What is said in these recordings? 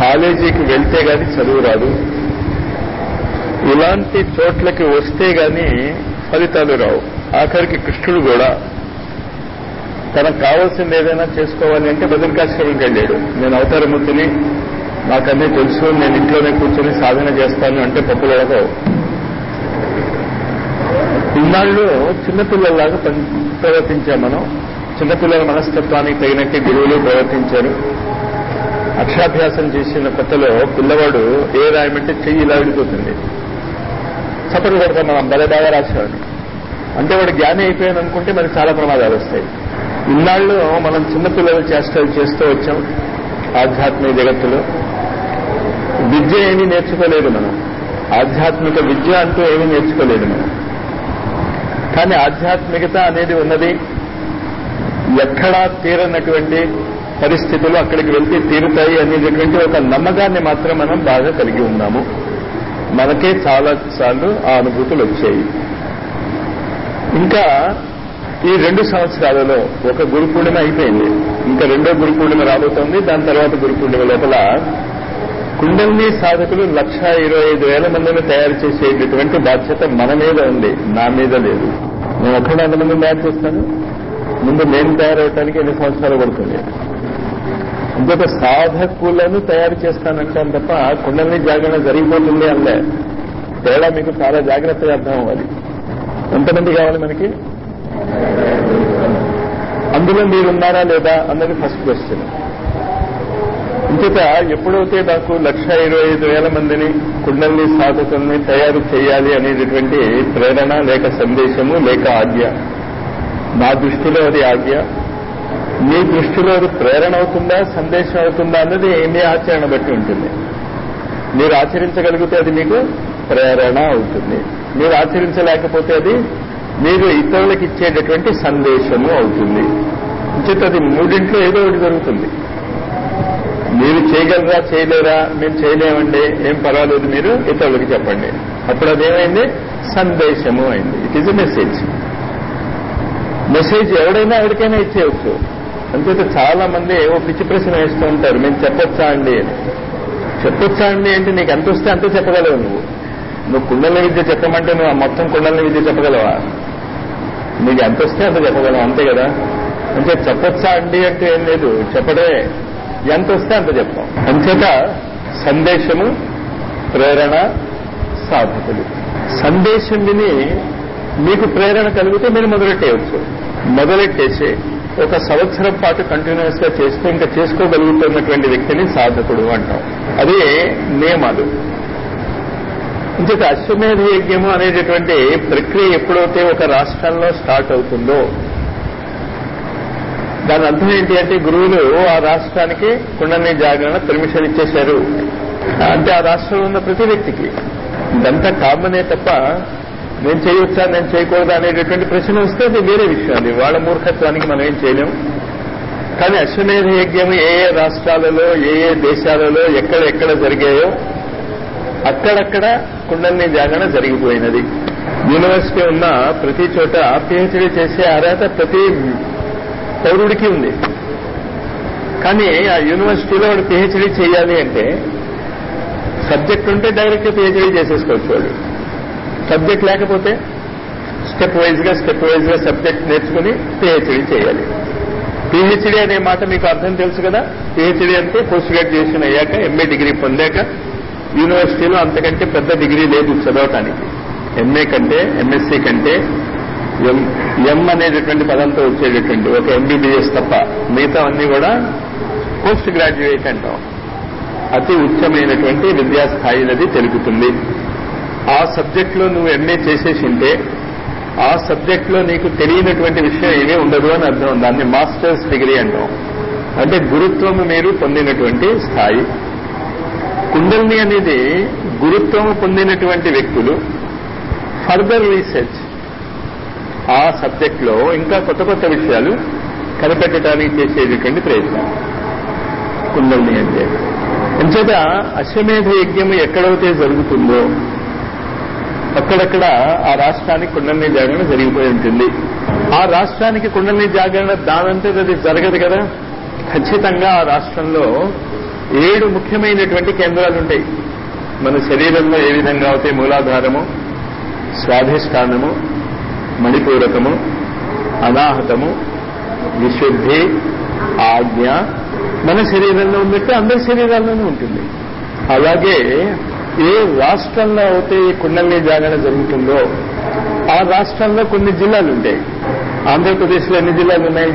కాలేజీకి వెళ్తే గాని చదువు రాదు ఇలాంటి చోట్లకి వస్తే గాని ఫలితాలు రావు ఆఖరికి కృష్ణుడు కూడా తనకు కావాల్సింది ఏదైనా చేసుకోవాలి అంటే బదరికాశ్రమంకి వెళ్ళాడు నేను అవతారమూర్తిని నాకన్నీ తెలుసు నేను ఇంట్లోనే కూర్చొని సాధన చేస్తాను అంటే పప్పులు ఎడతావు ఇన్నాళ్ళు చిన్నపిల్లల్లాగా పని- ప్రవర్తించాం మనం చిన్నపిల్లల మనస్తత్వానికి తగినట్టు గురువులు ప్రవర్తించారు అక్షరాభ్యాసం చేసిన కొత్తలో పిల్లవాడు ఏ రాయమంటే చెయ్యి ఇలా విడిపోతుంది చప్పట్లు కొడతాం మనం భలే బాగా రాసేవాడిని అంటే వాడు జ్ఞాని అయిపోయాను అనుకుంటే మనకి చాలా ప్రమాదాలు వస్తాయి ఇన్నాళ్ళు మనం చిన్నపిల్లలు చేష్టలు చేస్తూ వచ్చాం ఆధ్యాత్మిక జగత్తులో విద్య ఏమీ నేర్చుకోలేదు మనం ఆధ్యాత్మిక విద్య అంటూ ఏమీ నేర్చుకోలేదు మనం కానీ ఆధ్యాత్మికత అనేది ఉన్నది ఎక్కడా తీరనటువంటి పరిస్థితులు అక్కడికి వెళ్తే తీరుతాయి అనేటటువంటి ఒక నమ్మకాన్ని మాత్రం మనం బాగా కలిగి ఉన్నాము మనకే చాలా సార్లు ఆ అనుభూతులు వచ్చాయి ఇంకా ఈ రెండు సంవత్సరాలలో ఒక గురు పూర్ణిమ అయిపోయింది ఇంకా రెండో గురు పూర్ణిమ రాబోతోంది దాని తర్వాత గురు పూర్ణిమ లోపల కుండల్ని సాధకులు లక్ష ఇరవై ఐదు వేల మందిని తయారు చేసేటటువంటి బాధ్యత మన మీద ఉంది నా మీద లేదు నేను ఒక్కడ ఎంతమందిని తయారు చేస్తాను ముందు నేను తయారవటానికి ఎన్ని సంవత్సరాలు పడుతుంది ఇంకొక సాధకులను తయారు చేస్తానంటాను తప్ప కుండల్ని జాగరణ జరిగిపోతుంది అనలే తేడా మీకు చాలా జాగ్రత్తగా అర్థం అవ్వాలి ఎంతమంది కావాలి మనకి అందులో మీరున్నారా లేదా అన్నది ఫస్ట్ క్వశ్చన్ ఇంకొక ఎప్పుడైతే నాకు లక్ష ఇరవై ఐదు వేల మందిని కుండల్ని సాధకుల్ని తయారు చేయాలి అనేటటువంటి ప్రేరణ లేక సందేశము లేక ఆజ్ఞ నా దృష్టిలో అది ఆజ్ఞ మీ దృష్టిలో అది ప్రేరణ అవుతుందా సందేశం అవుతుందా అన్నది మీ ఆచరణ బట్టి ఉంటుంది మీరు ఆచరించగలిగితే అది మీకు ప్రేరణ అవుతుంది మీరు ఆచరించలేకపోతే అది మీరు ఇతరులకు ఇచ్చేటటువంటి సందేశము అవుతుంది ఇంచేత అది మూడింట్లో ఏదో ఒకటి జరుగుతుంది మీరు చేయగలరా చేయలేరా మేము చేయలేమండి ఏం పర్వాలేదు మీరు ఇతరులకు చెప్పండి అప్పుడు అదేమైంది సందేశము అయింది it is a message message ఎవడైనా ఎవరికైనా ఇచ్చేయచ్చు అంచేత చాలా మంది ఓ పిచ్చి ప్రశ్న వేస్తూ ఉంటారు మేము చెప్పొచ్చా అండి అని చెప్పొచ్చా అండి అంటే నీకు ఎంత వస్తే అంతే చెప్పగలవు నువ్వు నువ్వు కుండల విద్య చెప్పమంటే నువ్వు ఆ మొత్తం కుండల విద్య చెప్పగలవా నీకు ఎంత వస్తే అంత చెప్పగలవు అంతే కదా అంటే చెప్పొచ్చా అండి అంటే ఏం లేదు చెప్పడమే ఎంత వస్తే అంత చెప్తాం అంచేత సందేశము ప్రేరణ సాధకులు సందేశం విని మీకు ప్రేరణ కలిగితే మీరు మొదలెట్టేయచ్చు మొదలెట్టేసి ఒక సంవత్సరం పాటు కంటిన్యూస్ గా చేస్తూ ఇంకా చేసుకోగలుగుతున్నటువంటి వ్యక్తిని సాధకుడు అంటాం అది నియమాలు ఇంకొక అశ్వమేధ యజ్ఞము అనేటటువంటి ప్రక్రియ ఎప్పుడైతే ఒక రాష్ట్రంలో స్టార్ట్ అవుతుందో దాని అర్థం ఏంటి అంటే గురువులు ఆ రాష్ట్రానికి కుండని జాగరణ పర్మిషన్ ఇచ్చేశారు అంటే ఆ రాష్ట్రంలో ఉన్న ప్రతి వ్యక్తికి ఇదంతా కామనే తప్ప నేను చేయొచ్చా నేను చేయకూడదా అనేటటువంటి ప్రశ్న వస్తే అది వేరే విషయం అది వాళ్ళ మూర్ఖత్వానికి మనం ఏం చేయలేం కానీ అశ్వమేధ యజ్ఞం ఏ ఏ రాష్ట్రాలలో ఏ ఏ దేశాలలో ఎక్కడెక్కడ జరిగాయో అక్కడక్కడ కుండల్ని జాగరణ జరిగిపోయినది యూనివర్సిటీ ఉన్న ప్రతి చోట పిహెచ్డీ చేసే అర్హత ప్రతి పౌరుడికి ఉంది కానీ ఆ యూనివర్సిటీలో వాడు పిహెచ్డీ చేయాలి అంటే సబ్జెక్ట్ ఉంటే డైరెక్ట్ పిహెచ్డీ చేసేసుకోవచ్చు వాడు సబ్జెక్ట్ లేకపోతే స్టెప్ వైజ్ గా స్టెప్ వైజ్ గా సబ్జెక్ట్ నేర్చుకుని పిహెచ్డీ చేయాలి పిహెచ్డీ అనే మాట మీకు అర్థం తెలుసు కదా పిహెచ్డీ అంటే పోస్ట్ గ్రాడ్యుయేషన్ అయ్యాక ఎంఏ డిగ్రీ పొందాక యూనివర్సిటీలో అంతకంటే పెద్ద డిగ్రీ లేదు చదవటానికి ఎంఏ కంటే ఎంఎస్సీ కంటే ఎం ఎం అనేటటువంటి పదంతో వచ్చేటటువంటి ఒక ఎంబీబీఎస్ తప్ప మిగతా అన్ని కూడా పోస్ట్ గ్రాడ్యుయేట్ అంటాం అతి ఉచ్చమైనటువంటి విద్యా స్థాయినది తెలుపుతుంది ఆ సబ్జెక్ట్ లో నువ్వు ఎంఏ చేసేసి ఉంటే ఆ సబ్జెక్ట్ లో నీకు తెలియనటువంటి విషయం ఏమీ ఉండదు అని అర్థం దాన్ని మాస్టర్స్ డిగ్రీ అంటాం అంటే గురుత్వం మీరు పొందినటువంటి స్థాయి కుండల్ని అనేది గురుత్వం పొందినటువంటి వ్యక్తులు ఫర్దర్ రీసెర్చ్ ఆ సబ్జెక్ట్ లో ఇంకా కొత్త కొత్త విషయాలు కనిపెట్టడానికి చేసేటటువంటి ప్రయత్నం కుండల్ని అంటే అంచేత అశ్వమేధ యజ్ఞం ఎక్కడైతే జరుగుతుందో అక్కడక్కడ ఆ రాష్ట్రానికి కుండల్ని జాగరణ జరిగిపోయి ఉంటుంది ఆ రాష్ట్రానికి కుండల్ని జాగరణ దానంటే అది జరగదు కదా ఖచ్చితంగా ఆ రాష్ట్రంలో ఏడు ముఖ్యమైనటువంటి కేంద్రాలు ఉంటాయి మన శరీరంలో ఏ విధంగా అవుతాయి మూలాధారము స్వాధిష్టానము మణిపూరకము అనాహతము విశుద్ధి ఆజ్ఞ మన శరీరంలో ఉన్నట్టు అందరి శరీరాల్లోనూ ఉంటుంది అలాగే ఏ రాష్ట్రంలో అయితే ఈ కుండలి జాగరణ జరుగుతుందో ఆ రాష్ట్రంలో కొన్ని జిల్లాలు ఉంటాయి ఆంధ్రప్రదేశ్లో ఎన్ని జిల్లాలు ఉన్నాయి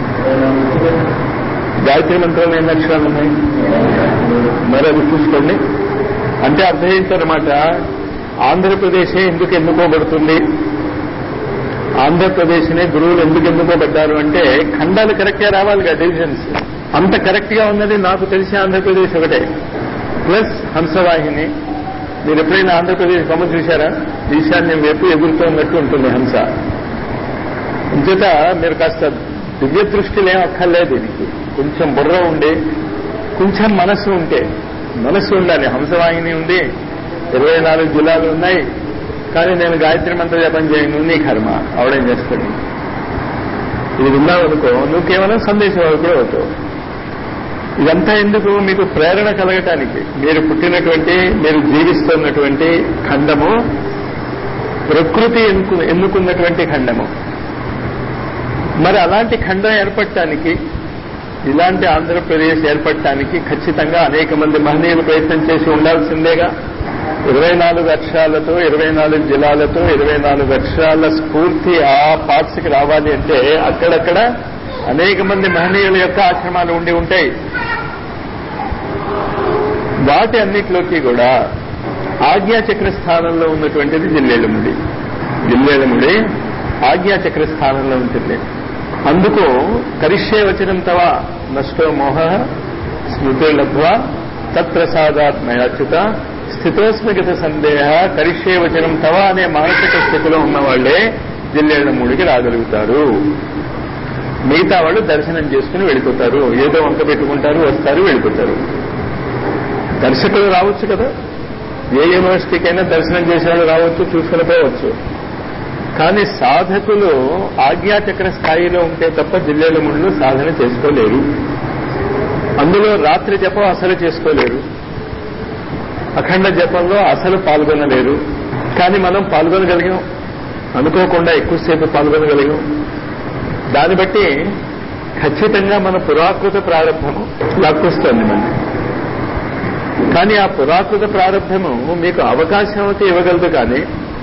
గాయత్రి మంత్రంలో ఎన్ని అక్షరాలు ఉన్నాయి మరి అది చూసుకోండి అంటే అర్థం ఏంటన్నమాట ఆంధ్రప్రదేశే ఎందుకు ఎన్నుకోబడుతుంది ఆంధ్రప్రదేశ్నే గురువులు ఎందుకు ఎన్నుకోబడ్డారు అంటే ఖండాలు కరెక్ట్గా రావాలిగా డివిజన్స్ అంత కరెక్ట్ గా ఉన్నది నాకు తెలిసి ఆంధ్రప్రదేశ్ ఒకటే ప్లస్ హంసవాహిని మీరు ఎప్పుడైనా ఆంధ్రప్రదేశ్ బొమ్మ చూశారా ఈశాన్యం వైపు ఎగురుతున్నట్టు ఉంటుంది హంస ఇంచేత మీరు కాస్త దివ్య దృష్టిలో ఏం అక్కర్లేదు దీనికి కొంచెం బుర్ర ఉండి కొంచెం మనస్సు ఉంటే మనస్సు ఉండాలి హంసవాహిని ఉంది ఇరవై నాలుగు జిల్లాలు ఉన్నాయి కానీ నేను గాయత్రి మంత్ర జపం చేయను నీ కర్మ అవడం చేస్తాడు ఇది విన్నావు అనుకో నువ్వు కేవలం సందేశం కూడా అవుతావు ఇదంతా ఎందుకు మీకు ప్రేరణ కలగటానికి మీరు పుట్టినటువంటి మీరు జీవిస్తున్నటువంటి ఖండము ప్రకృతి ఎన్నుకు ఎన్నుకున్నటువంటి ఖండము మరి అలాంటి ఖండం ఏర్పడటానికి ఇలాంటి ఆంధ్రప్రదేశ్ ఏర్పడటానికి ఖచ్చితంగా అనేక మంది మహనీయులు ప్రయత్నం చేసి ఉండాల్సిందేగా ఇరవై నాలుగు అక్షరాలతో ఇరవై నాలుగు జిల్లాలతో ఇరవై నాలుగు అక్షరాల స్ఫూర్తి ఆ పార్ట్స్కి రావాలి అంటే అక్కడక్కడ అనేక మంది మహనీయుల యొక్క ఆశ్రమాలు ఉండి ఉంటాయి వాటి అన్నిటిలోకి కూడా ఆజ్ఞాచక్ర స్థానంలో ఉన్నటువంటిది జిల్లేలముడి జిల్లేలముడి ఆజ్ఞాచక్ర స్థానంలో ఉంటుంది అందుకు కరిష్యే వచనం తవ నష్టో మోహ స్మృతిర్లబ్ధ్వ తత్ప్రసాదాత్ మయాచ్యుత స్థితోస్మిగత సందేహ కరిష్యే వచనం తవ అనే మానసిక స్థితిలో ఉన్న వాళ్లే జిల్లేళ్ల మూడికి రాగలుగుతారు మిగతా వాళ్ళు దర్శనం చేసుకుని వెళ్ళిపోతారు ఏదో వంక పెట్టుకుంటారు వస్తారు వెళ్ళిపోతారు దర్శకులు రావచ్చు కదా ఏ యూనివర్సిటీకైనా దర్శనం చేసేవాళ్ళు రావచ్చు చూసుకుని పోవచ్చు కానీ సాధకులు ఆజ్ఞాచక్ర స్థాయిలో ఉంటే తప్ప జిల్లేల ముందు సాధన చేసుకోలేరు అందులో రాత్రి జపం అసలు చేసుకోలేరు అఖండ జపంలో అసలు పాల్గొనలేరు కానీ మనం పాల్గొనగలిగాం అనుకోకుండా ఎక్కువసేపు పాల్గొనగలిగాం దాన్ని బట్టి ఖచ్చితంగా మన పురాకృత ప్రారంభము లాక్కొస్తుంది మన కానీ ఆ పురాకృత ప్రారంభము మీకు అవకాశం అయితే ఇవ్వగలదు కానీ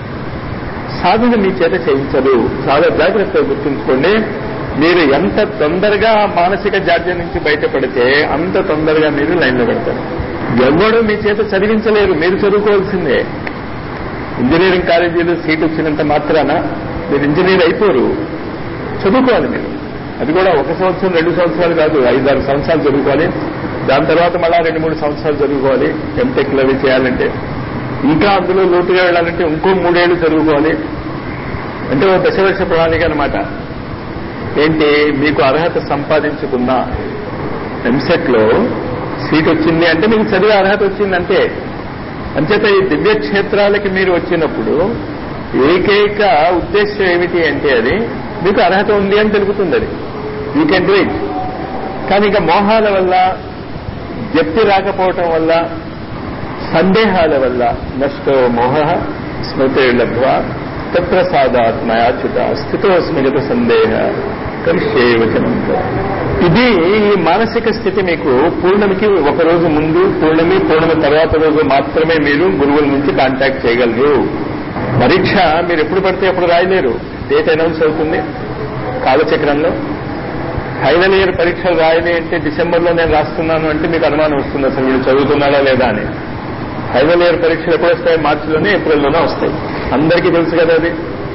సాధన మీ చేత చేయించదు చాలా జాగ్రత్తగా గుర్తుంచుకోండి మీరు ఎంత తొందరగా ఆ మానసిక జాడ్యం నుంచి బయటపడితే అంత తొందరగా మీరు లైన్లో పెడతారు ఎవడు మీ చేత చదివించలేరు మీరు చదువుకోవాల్సిందే ఇంజనీరింగ్ కాలేజీలో సీట్ వచ్చినంత మాత్రాన మీరు ఇంజనీర్ అయిపోరు చదువుకోవాలి మీరు అది కూడా ఒక సంవత్సరం రెండు సంవత్సరాలు కాదు ఐదారు సంవత్సరాలు చదువుకోవాలి దాని తర్వాత మళ్ళా రెండు మూడు సంవత్సరాలు చదువుకోవాలి ఎంటెక్లు అవి చేయాలంటే ఇంకా అందులో లోతుగా వెళ్ళాలంటే ఇంకో మూడేళ్లు చదువుకోవాలి అంటే ఒక దశవర్ష ప్రణాళిక అనమాట ఏంటి మీకు అర్హత సంపాదించుకున్న ఎంసెట్ లో సీట్ వచ్చింది అంటే మీకు చదివే అర్హత వచ్చింది అంతే అంచేత ఈ దివ్య క్షేత్రాలకి మీరు వచ్చినప్పుడు ఏకైక ఉద్దేశం ఏమిటి అంటే అది మీకు అర్హత ఉంది అని తెలుపుతుంది అది యూ కెన్ డూ ఇట్ కానీ ఇక మోహాల వల్ల జప్తి రాకపోవటం వల్ల సందేహాల వల్ల నష్టో మోహ స్మృతి లబ్ధ్వ తత్ప్రసాదాత్మయాచ్యుత స్థితో స్మిగత సందేహ కరిష్యే వచనం ఇది ఈ మానసిక స్థితి మీకు పూర్ణమికి ఒక రోజు ముందు పూర్ణమి పూర్ణమి తర్వాత రోజు మాత్రమే మీరు గురువుల నుంచి కాంటాక్ట్ చేయగలరు పరీక్ష మీరు ఎప్పుడు పడితే ఎప్పుడు రాయలేరు డేట్ అనౌన్స్ అవుతుంది కాలచక్రంలో ఫైనల్ ఇయర్ పరీక్షలు రాయాలి అంటే డిసెంబర్లో నేను రాస్తున్నాను అంటే మీకు అనుమానం వస్తుంది అసలు వీళ్ళు చదువుతున్నాడా లేదా అని ఫైనల్ ఇయర్ పరీక్షలు ఎప్పుడు వస్తాయి మార్చిలోనే ఏప్రిల్లోనే వస్తాయి అందరికీ తెలుసు కదా అది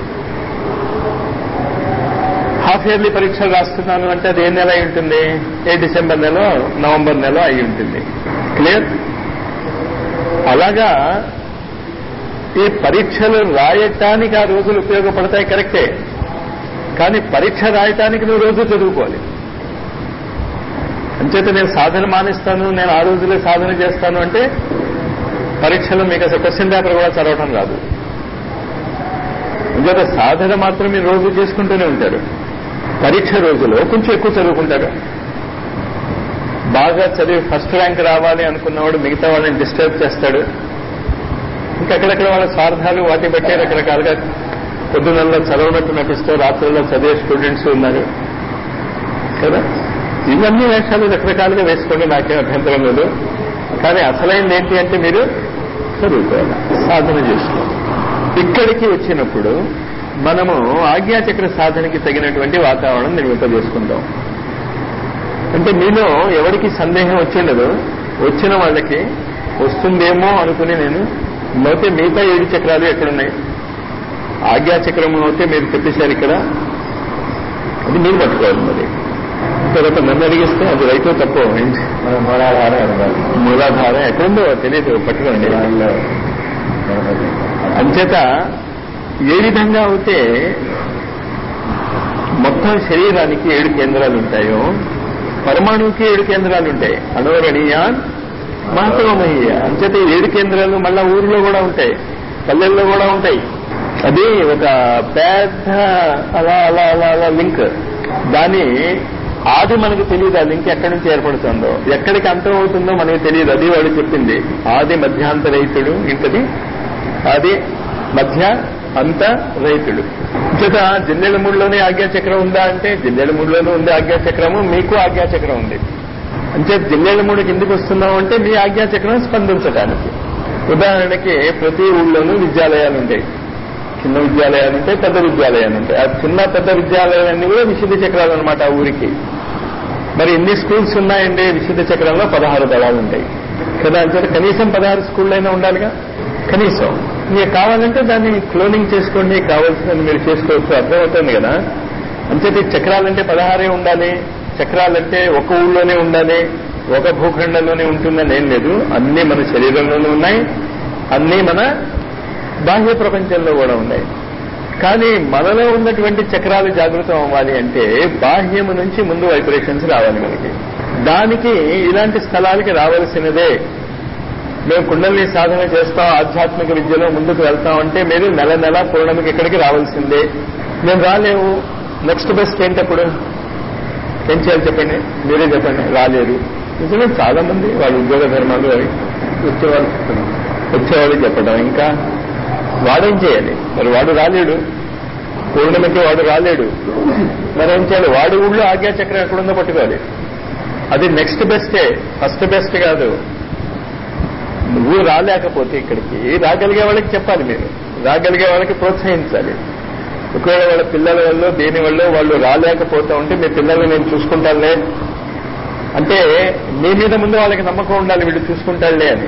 హాఫ్ ఇయర్లీ పరీక్షలు రాస్తున్నాను అంటే అది ఏ నెల అయి ఉంటుంది ఏ డిసెంబర్ నెల నవంబర్ నెల అయి ఉంటుంది క్లియర్ అలాగా ఈ పరీక్షలు రాయటానికి ఆ రోజులు ఉపయోగపడతాయి కరెక్టే కానీ పరీక్ష రాయటానికి నువ్వు రోజు చదువుకోవాలి అంచేత నేను సాధన మానేస్తాను నేను ఆ రోజులే సాధన చేస్తాను అంటే పరీక్షలో మీకు అసలు క్వశ్చన్ పేపర్ కూడా చదవటం రాదు అంచేత సాధన మాత్రం మీరు రోజు చేసుకుంటూనే ఉంటారు పరీక్ష రోజులో కొంచెం ఎక్కువ చదువుకుంటారు బాగా చదివి ఫస్ట్ ర్యాంక్ రావాలి అనుకున్నవాడు మిగతా వాళ్ళని డిస్టర్బ్ చేస్తాడు ఇంకా అక్కడక్కడ వాళ్ళ స్వార్థాలు వాటి బట్టే రకరకాలుగా పొద్దునల్లో చదవనట్టు నటిస్తూ రాత్రుల్లో చదివే స్టూడెంట్స్ ఉన్నారు కదా ఇవన్నీ వేషాలు రకరకాలుగా వేసుకోండి నాకేం అభ్యంతరం లేదు కానీ అసలైంది ఏంటి అంటే మీరు చదువుకోవాలి సాధన చేసుకోవాలి ఇక్కడికి వచ్చినప్పుడు మనము ఆజ్ఞాచక్ర సాధనకి తగినటువంటి వాతావరణం నిర్మింపజేసుకుంటాం అంటే మీలో ఎవరికి సందేహం వచ్చిండదు వచ్చిన వాళ్ళకి వస్తుందేమో అనుకుని నేను లేకపోతే మిగతా ఏడు చక్రాలు ఎక్కడున్నాయి ఆజ్ఞాచక్రము అయితే మీరు చెప్పేశారు ఇక్కడ అది మీరు పట్టుకోవాలి మరి తర్వాత నన్ను అడిగిస్తే అది రైతు తప్పు మూలాధార మూలాధారం ఎక్కడుందో తెలియదు పట్టుకోండి అంచేత ఏ విధంగా అయితే మొత్తం శరీరానికి ఏడు కేంద్రాలు ఉంటాయో పరమాణువుకి ఏడు కేంద్రాలు ఉంటాయి అణోరణీయాన్ మహత్వమయ్య అంచేత ఈ ఏడు కేంద్రాలు మళ్ళా ఊరిలో కూడా ఉంటాయి పల్లెల్లో కూడా ఉంటాయి అది ఒక పెద్ద అలా అలా అలా అలా లింక్ దాని ఆది మనకు తెలియదు ఆ లింక్ ఎక్కడి నుంచి ఏర్పడుతుందో ఎక్కడికి అంతం అవుతుందో మనకు తెలియదు అది వాడు చెప్పింది ఆది మధ్యాంతరహితుడు ఇంకది ఆది మధ్య అంత రైతుడు చేత జిల్లెలమూడిలోనే ఆజ్ఞాచక్రం ఉందా అంటే జిల్లెలమూడిలోనే ఉంది ఆజ్ఞాచక్రము మీకు ఆజ్ఞాచక్రం ఉంది అంటే జిల్లెలమూడికి ఎందుకు వస్తున్నాం అంటే మీ ఆజ్ఞాచక్రం స్పందించడానికి ఉదాహరణకి ప్రతి ఊళ్ళోనూ విద్యాలయాలు ఉంటాయి చిన్న విద్యాలయాలు ఉంటాయి పెద్ద విద్యాలయాలు ఉంటాయి ఆ చిన్న పెద్ద విద్యాలయాలన్నీ కూడా విశుద్ధ చక్రాలు అనమాట ఆ ఊరికి మరి ఎన్ని స్కూల్స్ ఉన్నాయండి విశుద్ధ చక్రంలో పదహారు దళాలు ఉంటాయి కదా అంటే కనీసం పదహారు స్కూళ్ళు అయినా ఉండాలిగా కనీసం మీకు కావాలంటే దాన్ని క్లోనింగ్ చేసుకోండి కావాల్సినది మీరు చేసుకోవచ్చు అర్థమవుతుంది కదా అంచేది చక్రాలంటే పదహారే ఉండాలి చక్రాలంటే ఒక ఊళ్ళోనే ఉండాలి ఒక భూఖండంలోనే ఉంటుందని ఏం లేదు అన్నీ మన శరీరంలోనే ఉన్నాయి అన్నీ మన బాహ్య ప్రపంచంలో కూడా ఉన్నాయి కానీ మనలో ఉన్నటువంటి చక్రాలు జాగృతం అవ్వాలి అంటే బాహ్యము నుంచి ముందు వైబ్రేషన్స్ రావాలి మనకి దానికి ఇలాంటి స్థలాలకి రావాల్సినదే మేము కుండల్ని సాధన చేస్తాం ఆధ్యాత్మిక విద్యలో ముందుకు వెళ్తాం అంటే మీరు నెల నెల పూర్ణమికి ఇక్కడికి రావాల్సిందే మేము రాలేము నెక్స్ట్ బెస్ట్ ఏంటప్పుడు ఏం చేయాలి చెప్పండి మీరే చెప్పండి రాలేరు నిజమే చాలా మంది వాళ్ళ ఉద్యోగ ధర్మాలు అవి వచ్చేవాళ్ళు వచ్చేవాళ్ళు చెప్పడం ఇంకా వాడేం చేయాలి మరి వాడు రాలేడు పూర్ణిమకి వాడు రాలేడు మరి ఏం చేయాలి వాడి ఊళ్ళో ఆజ్ఞాచక్రం ఎక్కడుందో పట్టుకోవాలి అది నెక్స్ట్ బెస్టే ఫస్ట్ బెస్ట్ కాదు నువ్వు రాలేకపోతే ఇక్కడికి రాగలిగే వాళ్ళకి చెప్పాలి మీరు రాగలిగే వాళ్ళకి ప్రోత్సహించాలి ఒకవేళ వాళ్ళ పిల్లల వల్ల దేని వల్ల వాళ్ళు రాలేకపోతా ఉంటే మీ పిల్లల్ని నేను చూసుకుంటానులే అంటే మీ మీద ముందు వాళ్ళకి నమ్మకం ఉండాలి వీళ్ళు చూసుకుంటాడులే అని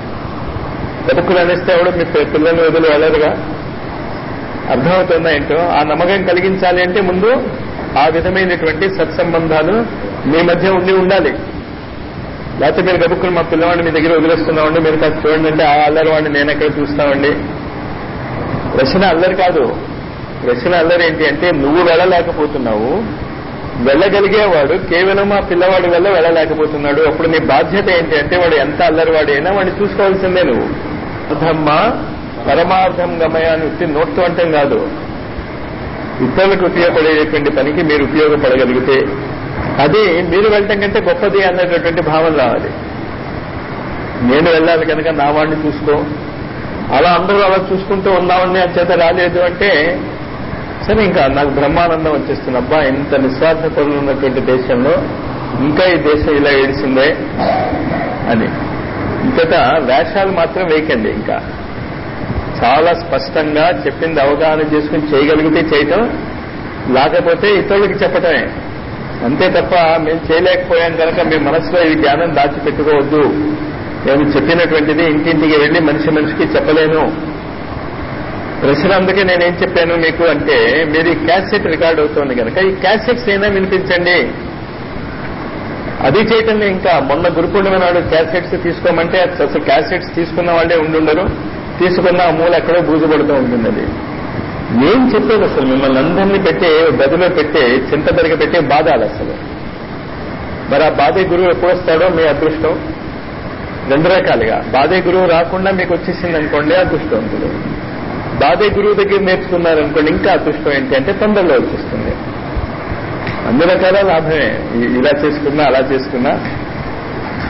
బతుకులు అనేస్తే ఎవడు మీ పి- పిల్లల్ని వదిలి వెళ్ళరుగా అర్థమవుతుందా ఏంటో ఆ నమ్మకం కలిగించాలి అంటే ముందు ఆ విధమైనటువంటి సత్సంబంధాలు మీ మధ్య ఉండి ఉండాలి లేకపోతే మీరు గబుక్కులు మా పిల్లవాడిని మీ దగ్గర వదిలేస్తున్నామండి మీరు కాస్త చూడండి అంటే ఆ అల్లరి వాడిని నేను ఎక్కడ చూస్తామండి ప్రశ్న అల్లరి కాదు ప్రశ్న అల్లరి ఏంటి అంటే నువ్వు వెళ్ళలేకపోతున్నావు వెళ్ళగలిగేవాడు కేవలం ఆ పిల్లవాడి వల్ల వెళ్ళలేకపోతున్నాడు అప్పుడు నీ బాధ్యత ఏంటి అంటే వాడు ఎంత అల్లరివాడు అయినా వాడిని చూసుకోవాల్సిందే నువ్వు అర్థమ్మా పరమార్థం గమయ అని ఉత్తి నోట్తో అంటే కాదు ఇతరులకు ఉపయోగపడేటువంటి పనికి మీరు ఉపయోగపడగలిగితే అది మీరు వెళ్ళటం కంటే గొప్పది అనేటటువంటి భావన రావాలి నేను వెళ్ళాలి కనుక నా వాడిని చూసుకో అలా అందరూ అలా చూసుకుంటూ ఉన్నామని అని చేత రాలేదు అంటే సరే ఇంకా నాకు బ్రహ్మానందం వచ్చేస్తుంది అబ్బా ఇంత నిస్వార్థ పనులు ఉన్నటువంటి దేశంలో ఇంకా ఈ దేశం ఇలా ఏడిసిందే అని ఇంకట వేషాలు మాత్రం వేయకండి ఇంకా చాలా స్పష్టంగా చెప్పింది అవగాహన చేసుకుని చేయగలిగితే చేయటం లేకపోతే ఇతరులకి చెప్పటమే అంతే తప్ప మేము చేయలేకపోయాం కనుక మీ మనసులో ఈ జ్ఞానం దాచిపెట్టుకోవద్దు నేను చెప్పినటువంటిది ఇంటింటికి వెళ్ళి మనిషి మనిషికి చెప్పలేను ప్రశ్న అందుకే నేనేం చెప్పాను మీకు అంటే మీరు ఈ క్యాసెట్ రికార్డ్ అవుతోంది కనుక ఈ క్యాసెట్స్ అయినా వినిపించండి అది చేయటం ఇంకా మొన్న గురుపూర్ణిమ నాడు క్యాసెట్స్ తీసుకోమంటే అసలు క్యాసెట్స్ తీసుకున్న వాళ్ళే ఉండుండరు తీసుకున్న ఆ మూల ఎక్కడో బూజుపడుతూ ఉంటుంది అది ఏం చెప్పేది అసలు మిమ్మల్ని అందరినీ పెట్టే గదిలో పెట్టే చింత పెరిగ పెట్టే బాధాలు అసలు మరి ఆ బాధే గురువు ఎప్పుడు వస్తాడో మీ అదృష్టం రెండు రకాలుగా బాధే గురువు రాకుండా మీకు వచ్చేసింది అనుకోండి అదృష్టవంతుడు బాధే గురువు దగ్గర నేర్చుకున్నారనుకోండి ఇంకా అదృష్టం ఏంటి అంటే తొందరలో వచ్చేస్తుంది అన్ని రకాల లాభమే ఇ- ఇలా చేసుకున్నా అలా చేసుకున్నా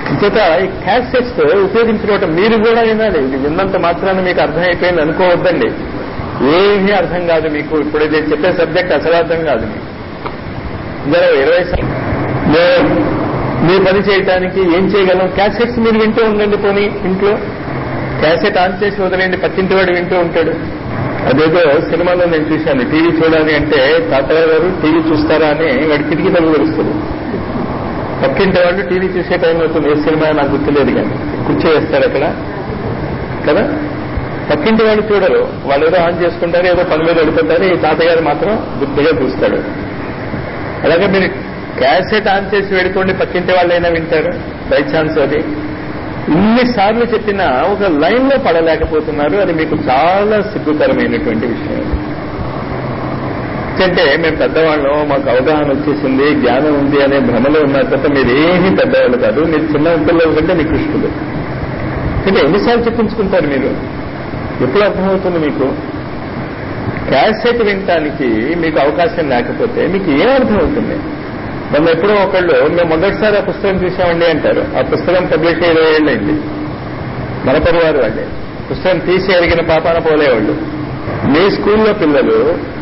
ఇంచేత ఈ క్యాసెట్స్ ఉపయోగించుకోవటం మీరు కూడా వినాలి ఇది విన్నంత మాత్రాన్ని మీకు అర్థమైపోయింది అనుకోవద్దండి ఏమీ అర్థం కాదు మీకు ఇప్పుడు నేను చెప్పే సబ్జెక్ట్ అసలు అర్థం కాదు మీకు ఇందులో ఇరవై సం- మే- మీ పని చేయడానికి ఏం చేయగలం క్యాసెట్స్ మీరు వింటూ ఉండండి పోనీ ఇంట్లో క్యాసెట్ ఆన్ చేసి వదిలేండి పక్కింటి వాడు వింటూ ఉంటాడు అదేదో సినిమాలో నేను చూశాను టీవీ చూడాలి అంటే తాతయ్య గారు టీవీ చూస్తారా అని వాడి కిటికీ తలుపు తెలుస్తుంది పక్కింటి వాళ్ళు టీవీ చూసే టైం అవుతుంది ఏ సినిమా నాకు గుర్తులేదు కానీ కూర్చో వేస్తారు అక్కడ కదా పక్కింటి వాళ్ళు చూడరు వాళ్ళు ఏదో ఆన్ చేసుకుంటారు ఏదో పని మీద వెళ్ళిపోతారు ఈ తాతగారు మాత్రం గుర్తుగా చూస్తాడు అలాగే మీరు క్యాసెట్ ఆన్ చేసి వెళ్ళిపోండి పక్కింటి వాళ్ళైనా వింటారు బై ఛాన్స్ అది ఇన్నిసార్లు చెప్పినా ఒక లైన్ లో పడలేకపోతున్నారు అది మీకు చాలా సిగ్గుకరమైనటువంటి విషయం ఎందుకంటే మేము పెద్దవాళ్ళం మాకు అవగాహన వచ్చేసింది జ్ఞానం ఉంది అనే భ్రమలో ఉన్నారు తప్ప మీరు ఏమీ పెద్దవాళ్ళు కాదు మీరు చిన్న పిల్లల కంటే నికృష్టులు అంటే ఎన్నిసార్లు చెప్పించుకుంటారు మీరు ఎప్పుడు అర్థమవుతుంది మీకు క్యాసెట్ వినటానికి మీకు అవకాశం లేకపోతే మీకు ఏం అర్థమవుతుంది మొన్న ఎప్పుడో ఒకళ్ళు మేము మొదటిసారి ఆ పుస్తకం చూసామండి అంటారు ఆ పుస్తకం పబ్లిష్ అయ్యి ఇరవై ఏళ్ళు అయింది మన పరివారు వాళ్ళే పుస్తకం తీసి ఎరిగిన పాపాన పోలేవాళ్ళు మీ స్కూల్లో పిల్లలు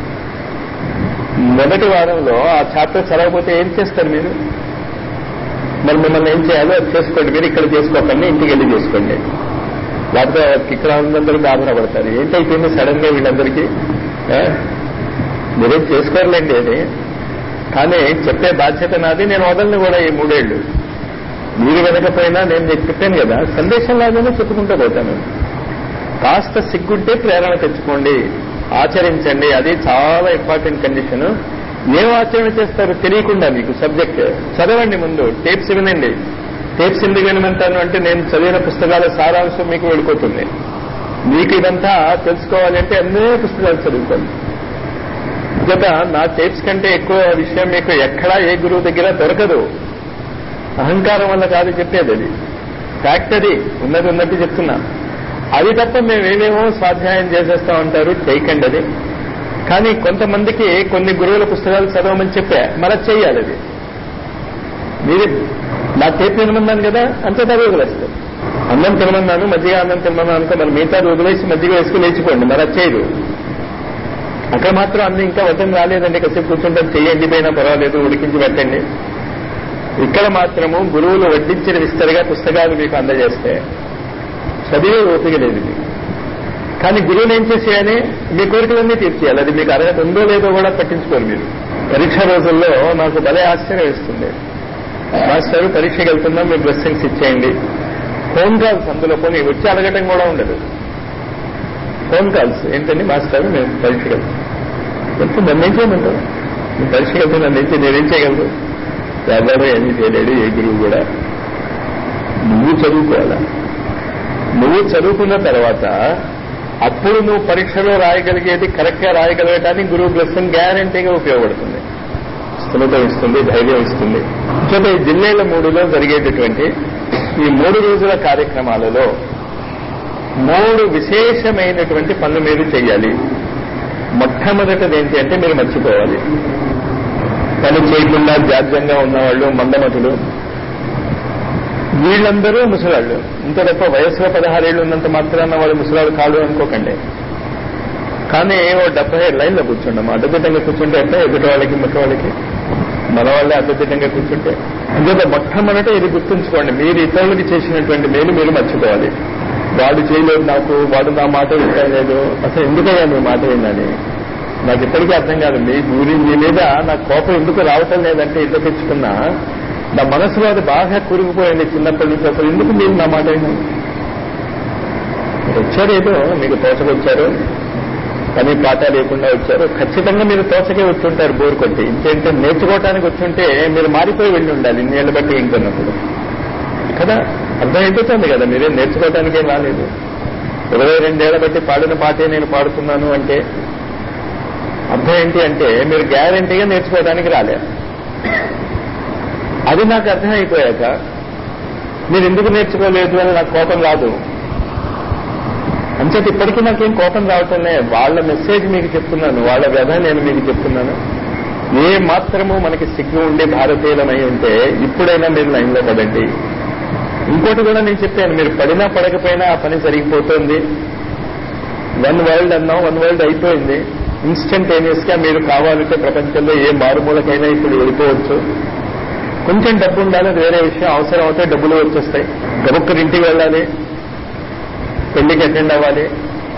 మొదటి వారంలో ఆ చాప్టర్ చదవకపోతే ఏం చేస్తారు మీరు మరి మిమ్మల్ని ఏం చేయాలో అది చేసుకోండి మీరు ఇక్కడ చేసుకోకండి ఇంటికి వెళ్ళి చేసుకోండి లేకపోతే ఇక్కడ అందరూ గాబరా పడతారు ఏంటైపోయింది సడన్ గా వీళ్ళందరికీ ఆ? మీరేం చేసుకోరులేండి అది కానీ చెప్పే బాధ్యత నాది నేను వదలను కూడా ఈ మూడేళ్లు మీరు వెనకపోయినా నేను మీకు చెప్పాను కదా సందేశం లాగానే చెప్పుకుంటూ పోతాను కాస్త సిగ్గుంటే ప్రేరణ తెచ్చుకోండి ఆచరించండి అది చాలా ఇంపార్టెంట్ కండిషన్ ఏం ఆచరణ చేస్తారు తెలియకుండా మీకు సబ్జెక్ట్ చదవండి ముందు టేప్స్ వినండి టేప్స్ ఎందుకు వినమంటాను అంటే నేను చదివిన పుస్తకాల సారాంశం మీకు వెళ్ళిపోతుంది మీకు ఇదంతా తెలుసుకోవాలి అంటే అన్నీ పుస్తకాలు చదువుకోండి గత నా టేప్స్ కంటే ఎక్కువ విషయం మీకు ఎక్కడా ఏ గురువు దగ్గర దొరకదు అహంకారం వల్ల కాదు చెప్పేది అది ఫ్యాక్ట్ అది ఉన్నది ఉన్నట్టు చెప్తున్నా అది తప్ప మేము ఏమేమో స్వాధ్యాయం చేసేస్తా ఉంటారు చేయకండి అది కానీ కొంతమందికి కొన్ని గురువుల పుస్తకాలు చదవమని చెప్పా మరి చెయ్యాలి అది మీరు నా టేప్ వినమన్నాను కదా అంతటా వదిలేస్తారు అన్నం తినమన్నాను మజ్జిగ అన్నం తినమన్నాను అనుకో మరి మిగతా వదిలేసి మజ్జిగ వేసుకుని లేచిపోండి మరి అది చేయదు అక్కడ మాత్రం అన్ని ఇంకా వచనం రాలేదండి కాసేపు కూర్చుంటాం చెయ్యి ఎండిపోయినా పర్వాలేదు ఉడికించి పెట్టండి ఇక్కడ మాత్రము గురువులు వడ్డించిన విస్తరిగా పుస్తకాలు మీకు అందజేస్తే చదివే ఓపిక లేదు మీకు కానీ గురువులు ఏం చేసేయాలి మీ కోరికలన్నీ తీర్చేయాలి అది మీకు అర్హత ఉందో లేదో కూడా పట్టించుకోరు మీరు పరీక్ష రోజుల్లో నాకు భలే ఆశ్చర్యం ఇస్తుంది మాస్టర్ పరీక్షకి వెళ్తున్నాం మీరు బ్లెస్సింగ్స్ ఇచ్చేయండి ఫోన్ కాల్స్ అందులో పోనీ వచ్చి అడగటం కూడా ఉండదు ఫోన్ కాల్స్ ఏంటండి మాస్టర్ మేము పరీక్షకి వెళ్తాం వెళ్తే నన్ను ఏం చేయమంటారు నేను పరీక్షకి వెళ్తే నన్ను ఏం చేయ నేనేం చేయగలరు ఎవరు ఏమీ చేయలేడు ఏ గురువు కూడా నువ్వు చదువుకోవాలా నువ్వు చదువుకున్న తర్వాత అప్పుడు నువ్వు పరీక్షలో రాయగలిగేది కరెక్ట్ గా రాయగలగటానికి గురువు బ్లెస్సింగ్ గ్యారంటీగా ఉపయోగపడుతుంది స్థిరత ఇస్తుంది ధైర్యం ఇస్తుంది ఇంకొక ఈ జిల్లేల మూడులో జరిగేటటువంటి ఈ మూడు రోజుల కార్యక్రమాలలో మూడు విశేషమైనటువంటి పనులు మీరు చేయాలి మొట్టమొదటిది ఏంటి అంటే మీరు మర్చిపోవాలి పని చేయకుండా జాగ్యంగా ఉన్నవాళ్ళు మందమతులు వీళ్ళందరూ ముసలాళ్ళు ఇంత తప్ప వయసులో పదహారేళ్ళు ఉన్నంత మాత్రాన వాళ్ళు ముసలాళ్ళు కాదు అనుకోకండి కానీ ఓ డెబ్బై ఏడు లైన్లో కూర్చుంటాం అడ్డదిడ్డంగా కూర్చుంటే ఎట్లా ఎదుటి వాళ్ళకి ముఖ వాళ్ళకి మన వాళ్ళే అడ్డదిడ్డంగా కూర్చుంటే అందులో మొట్టమొదట ఇది గుర్తుంచుకోండి మీరు ఇతరులకి చేసినటువంటి మేలు మీరు మర్చిపోవాలి వాడు చేయలేదు నాకు వాడు నా మాట వినలేదు అసలు ఎందుకయ్యా మీ మాట విన్నాని నాకు ఇప్పటికీ అర్థం కాదు మీ గురి మీ మీద నాకు కోపం ఎందుకు రావటం లేదంటే ఇంత తెచ్చుకున్నా నా మనసులో అది బాగా కూరుకుపోయింది చిన్నప్పటి నుంచి అసలు ఎందుకు మీరు నా మాట విన్నాను వచ్చారు ఏదో మీకు తోచకొచ్చారు పని పాట లేకుండా వచ్చారు ఖచ్చితంగా మీరు తోచకే వచ్చుంటారు బోరు కొట్టి ఇంకేంటే నేర్చుకోవటానికి వచ్చుంటే మీరు మారిపోయి వెళ్ళి ఉండాలి ఇన్నేళ్ళు బట్టి వింటున్నప్పుడు కదా అర్థం అయిపోతుంది కదా మీరేం నేర్చుకోవటానికి ఏం రాలేదు ఇరవై రెండేళ్ల బట్టి పాడిన పాటే నేను పాడుతున్నాను అంటే అర్థం ఏంటి అంటే మీరు గ్యారంటీగా నేర్చుకోవడానికి రాలేరు అది నాకు అర్థం అయిపోయాక మీరు ఎందుకు నేర్చుకోలేదు అని నాకు కోపం రాదు అంచేత ఇప్పటికీ నాకేం కోపం రావటం లే వాళ్ళ మెసేజ్ మీకు చెప్తున్నాను వాళ్ళ వ్యధ నేను మీకు చెప్తున్నాను ఏ మాత్రము మనకి సిగ్గు ఉండి భారతీయులమై ఉంటే ఇప్పుడైనా మీరు లైన్లో పడండి ఇంకోటి కూడా నేను చెప్పాను మీరు పడినా పడకపోయినా ఆ పని జరిగిపోతుంది వన్ వరల్డ్ అన్నాం వన్ వరల్డ్ అయిపోయింది ఇన్స్టంటేనియస్ గా మీరు కావాలంటే ప్రపంచంలో ఏ మారుమూలకైనా ఇప్పుడు వెళ్ళిపోవచ్చు కొంచెం డబ్బు ఉండాలి అది వేరే విషయం అవసరం అవుతే డబ్బులు వచ్చేస్తాయి గబుక్కరి ఇంటికి వెళ్ళాలి పెళ్లికి అటెండ్ అవ్వాలి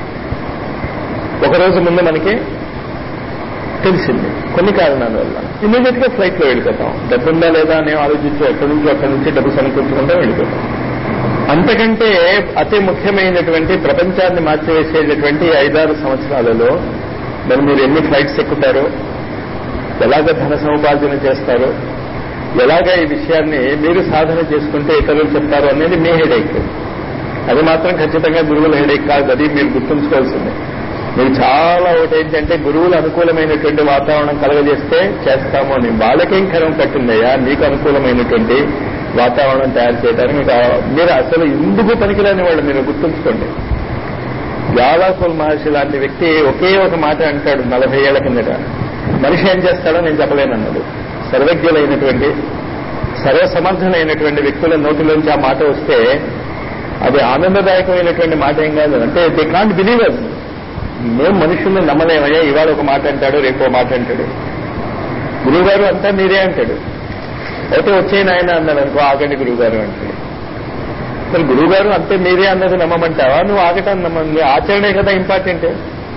ఒక రోజు ముందు మనకి తెలిసింది కొన్ని కారణాల వల్ల ఇమీడియట్ గా ఫ్లైట్ లో వెళ్ళిపోతాం డబ్బు ఉందా లేదా అని ఆలోచించి ఎక్కడి నుంచి అక్కడి నుంచి డబ్బు సమకూర్చుకుంటా వెళ్ళిపోతాం అంతకంటే అతి ముఖ్యమైనటువంటి ప్రపంచాన్ని మార్చివేసేటటువంటి ఐదారు సంవత్సరాలలో మరి మీరు ఎన్ని ఫ్లైట్స్ ఎక్కుతారో ఎలాగ ధన సముపార్జన చేస్తారో ఎలాగ ఈ విషయాన్ని మీరు సాధన చేసుకుంటే ఇతరులు చెప్తారు అనేది మీ హెడేక్ అది మాత్రం ఖచ్చితంగా గురువుల హెడేక్ కాదు అది మీరు గుర్తుంచుకోవాల్సిందే మీరు చాలా ఒకటి ఏంటంటే గురువులు అనుకూలమైనటువంటి వాతావరణం కలగజేస్తే చేస్తాము అని వాళ్ళకేం కరం పట్టిందయ్యా మీకు అనుకూలమైనటువంటి వాతావరణం తయారు చేయడానికి మీకు ఆ- మీరు అసలు ఎందుకు పనికిరాని వాళ్ళు మీరు గుర్తుంచుకోండి జ్వాలాకుల్ మహర్షి లాంటి వ్యక్తి ఒకే ఒక మాట అంటాడు నలభై ఏళ్ల కిందట మనిషి ఏం చేస్తాడో నేను చెప్పలేనన్నాడు సర్వజ్ఞులైనటువంటి సర్వసమర్థులైనటువంటి వ్యక్తుల నోటిలోంచి ఆ మాట వస్తే అది ఆనందదాయకమైనటువంటి మాట ఏం కాదు అంటే దే కాంట్ బిలీవర్స్ మేము మనుషుల్ని నమ్మలేమయ్యా ఇవాళ ఒక మాట అంటాడు రేపు ఒక మాట అంటాడు గురువుగారు అంతా మీరే అంటాడు అయితే వచ్చే నాయన అన్నాడు అనుకో ఆగండి గురువుగారు అంటే మరి గురువుగారు అంతే మీరే అన్నది నమ్మమంటావా నువ్వు ఆగటాన్ని నమ్మంది ఆచరణే కదా ఇంపార్టెంట్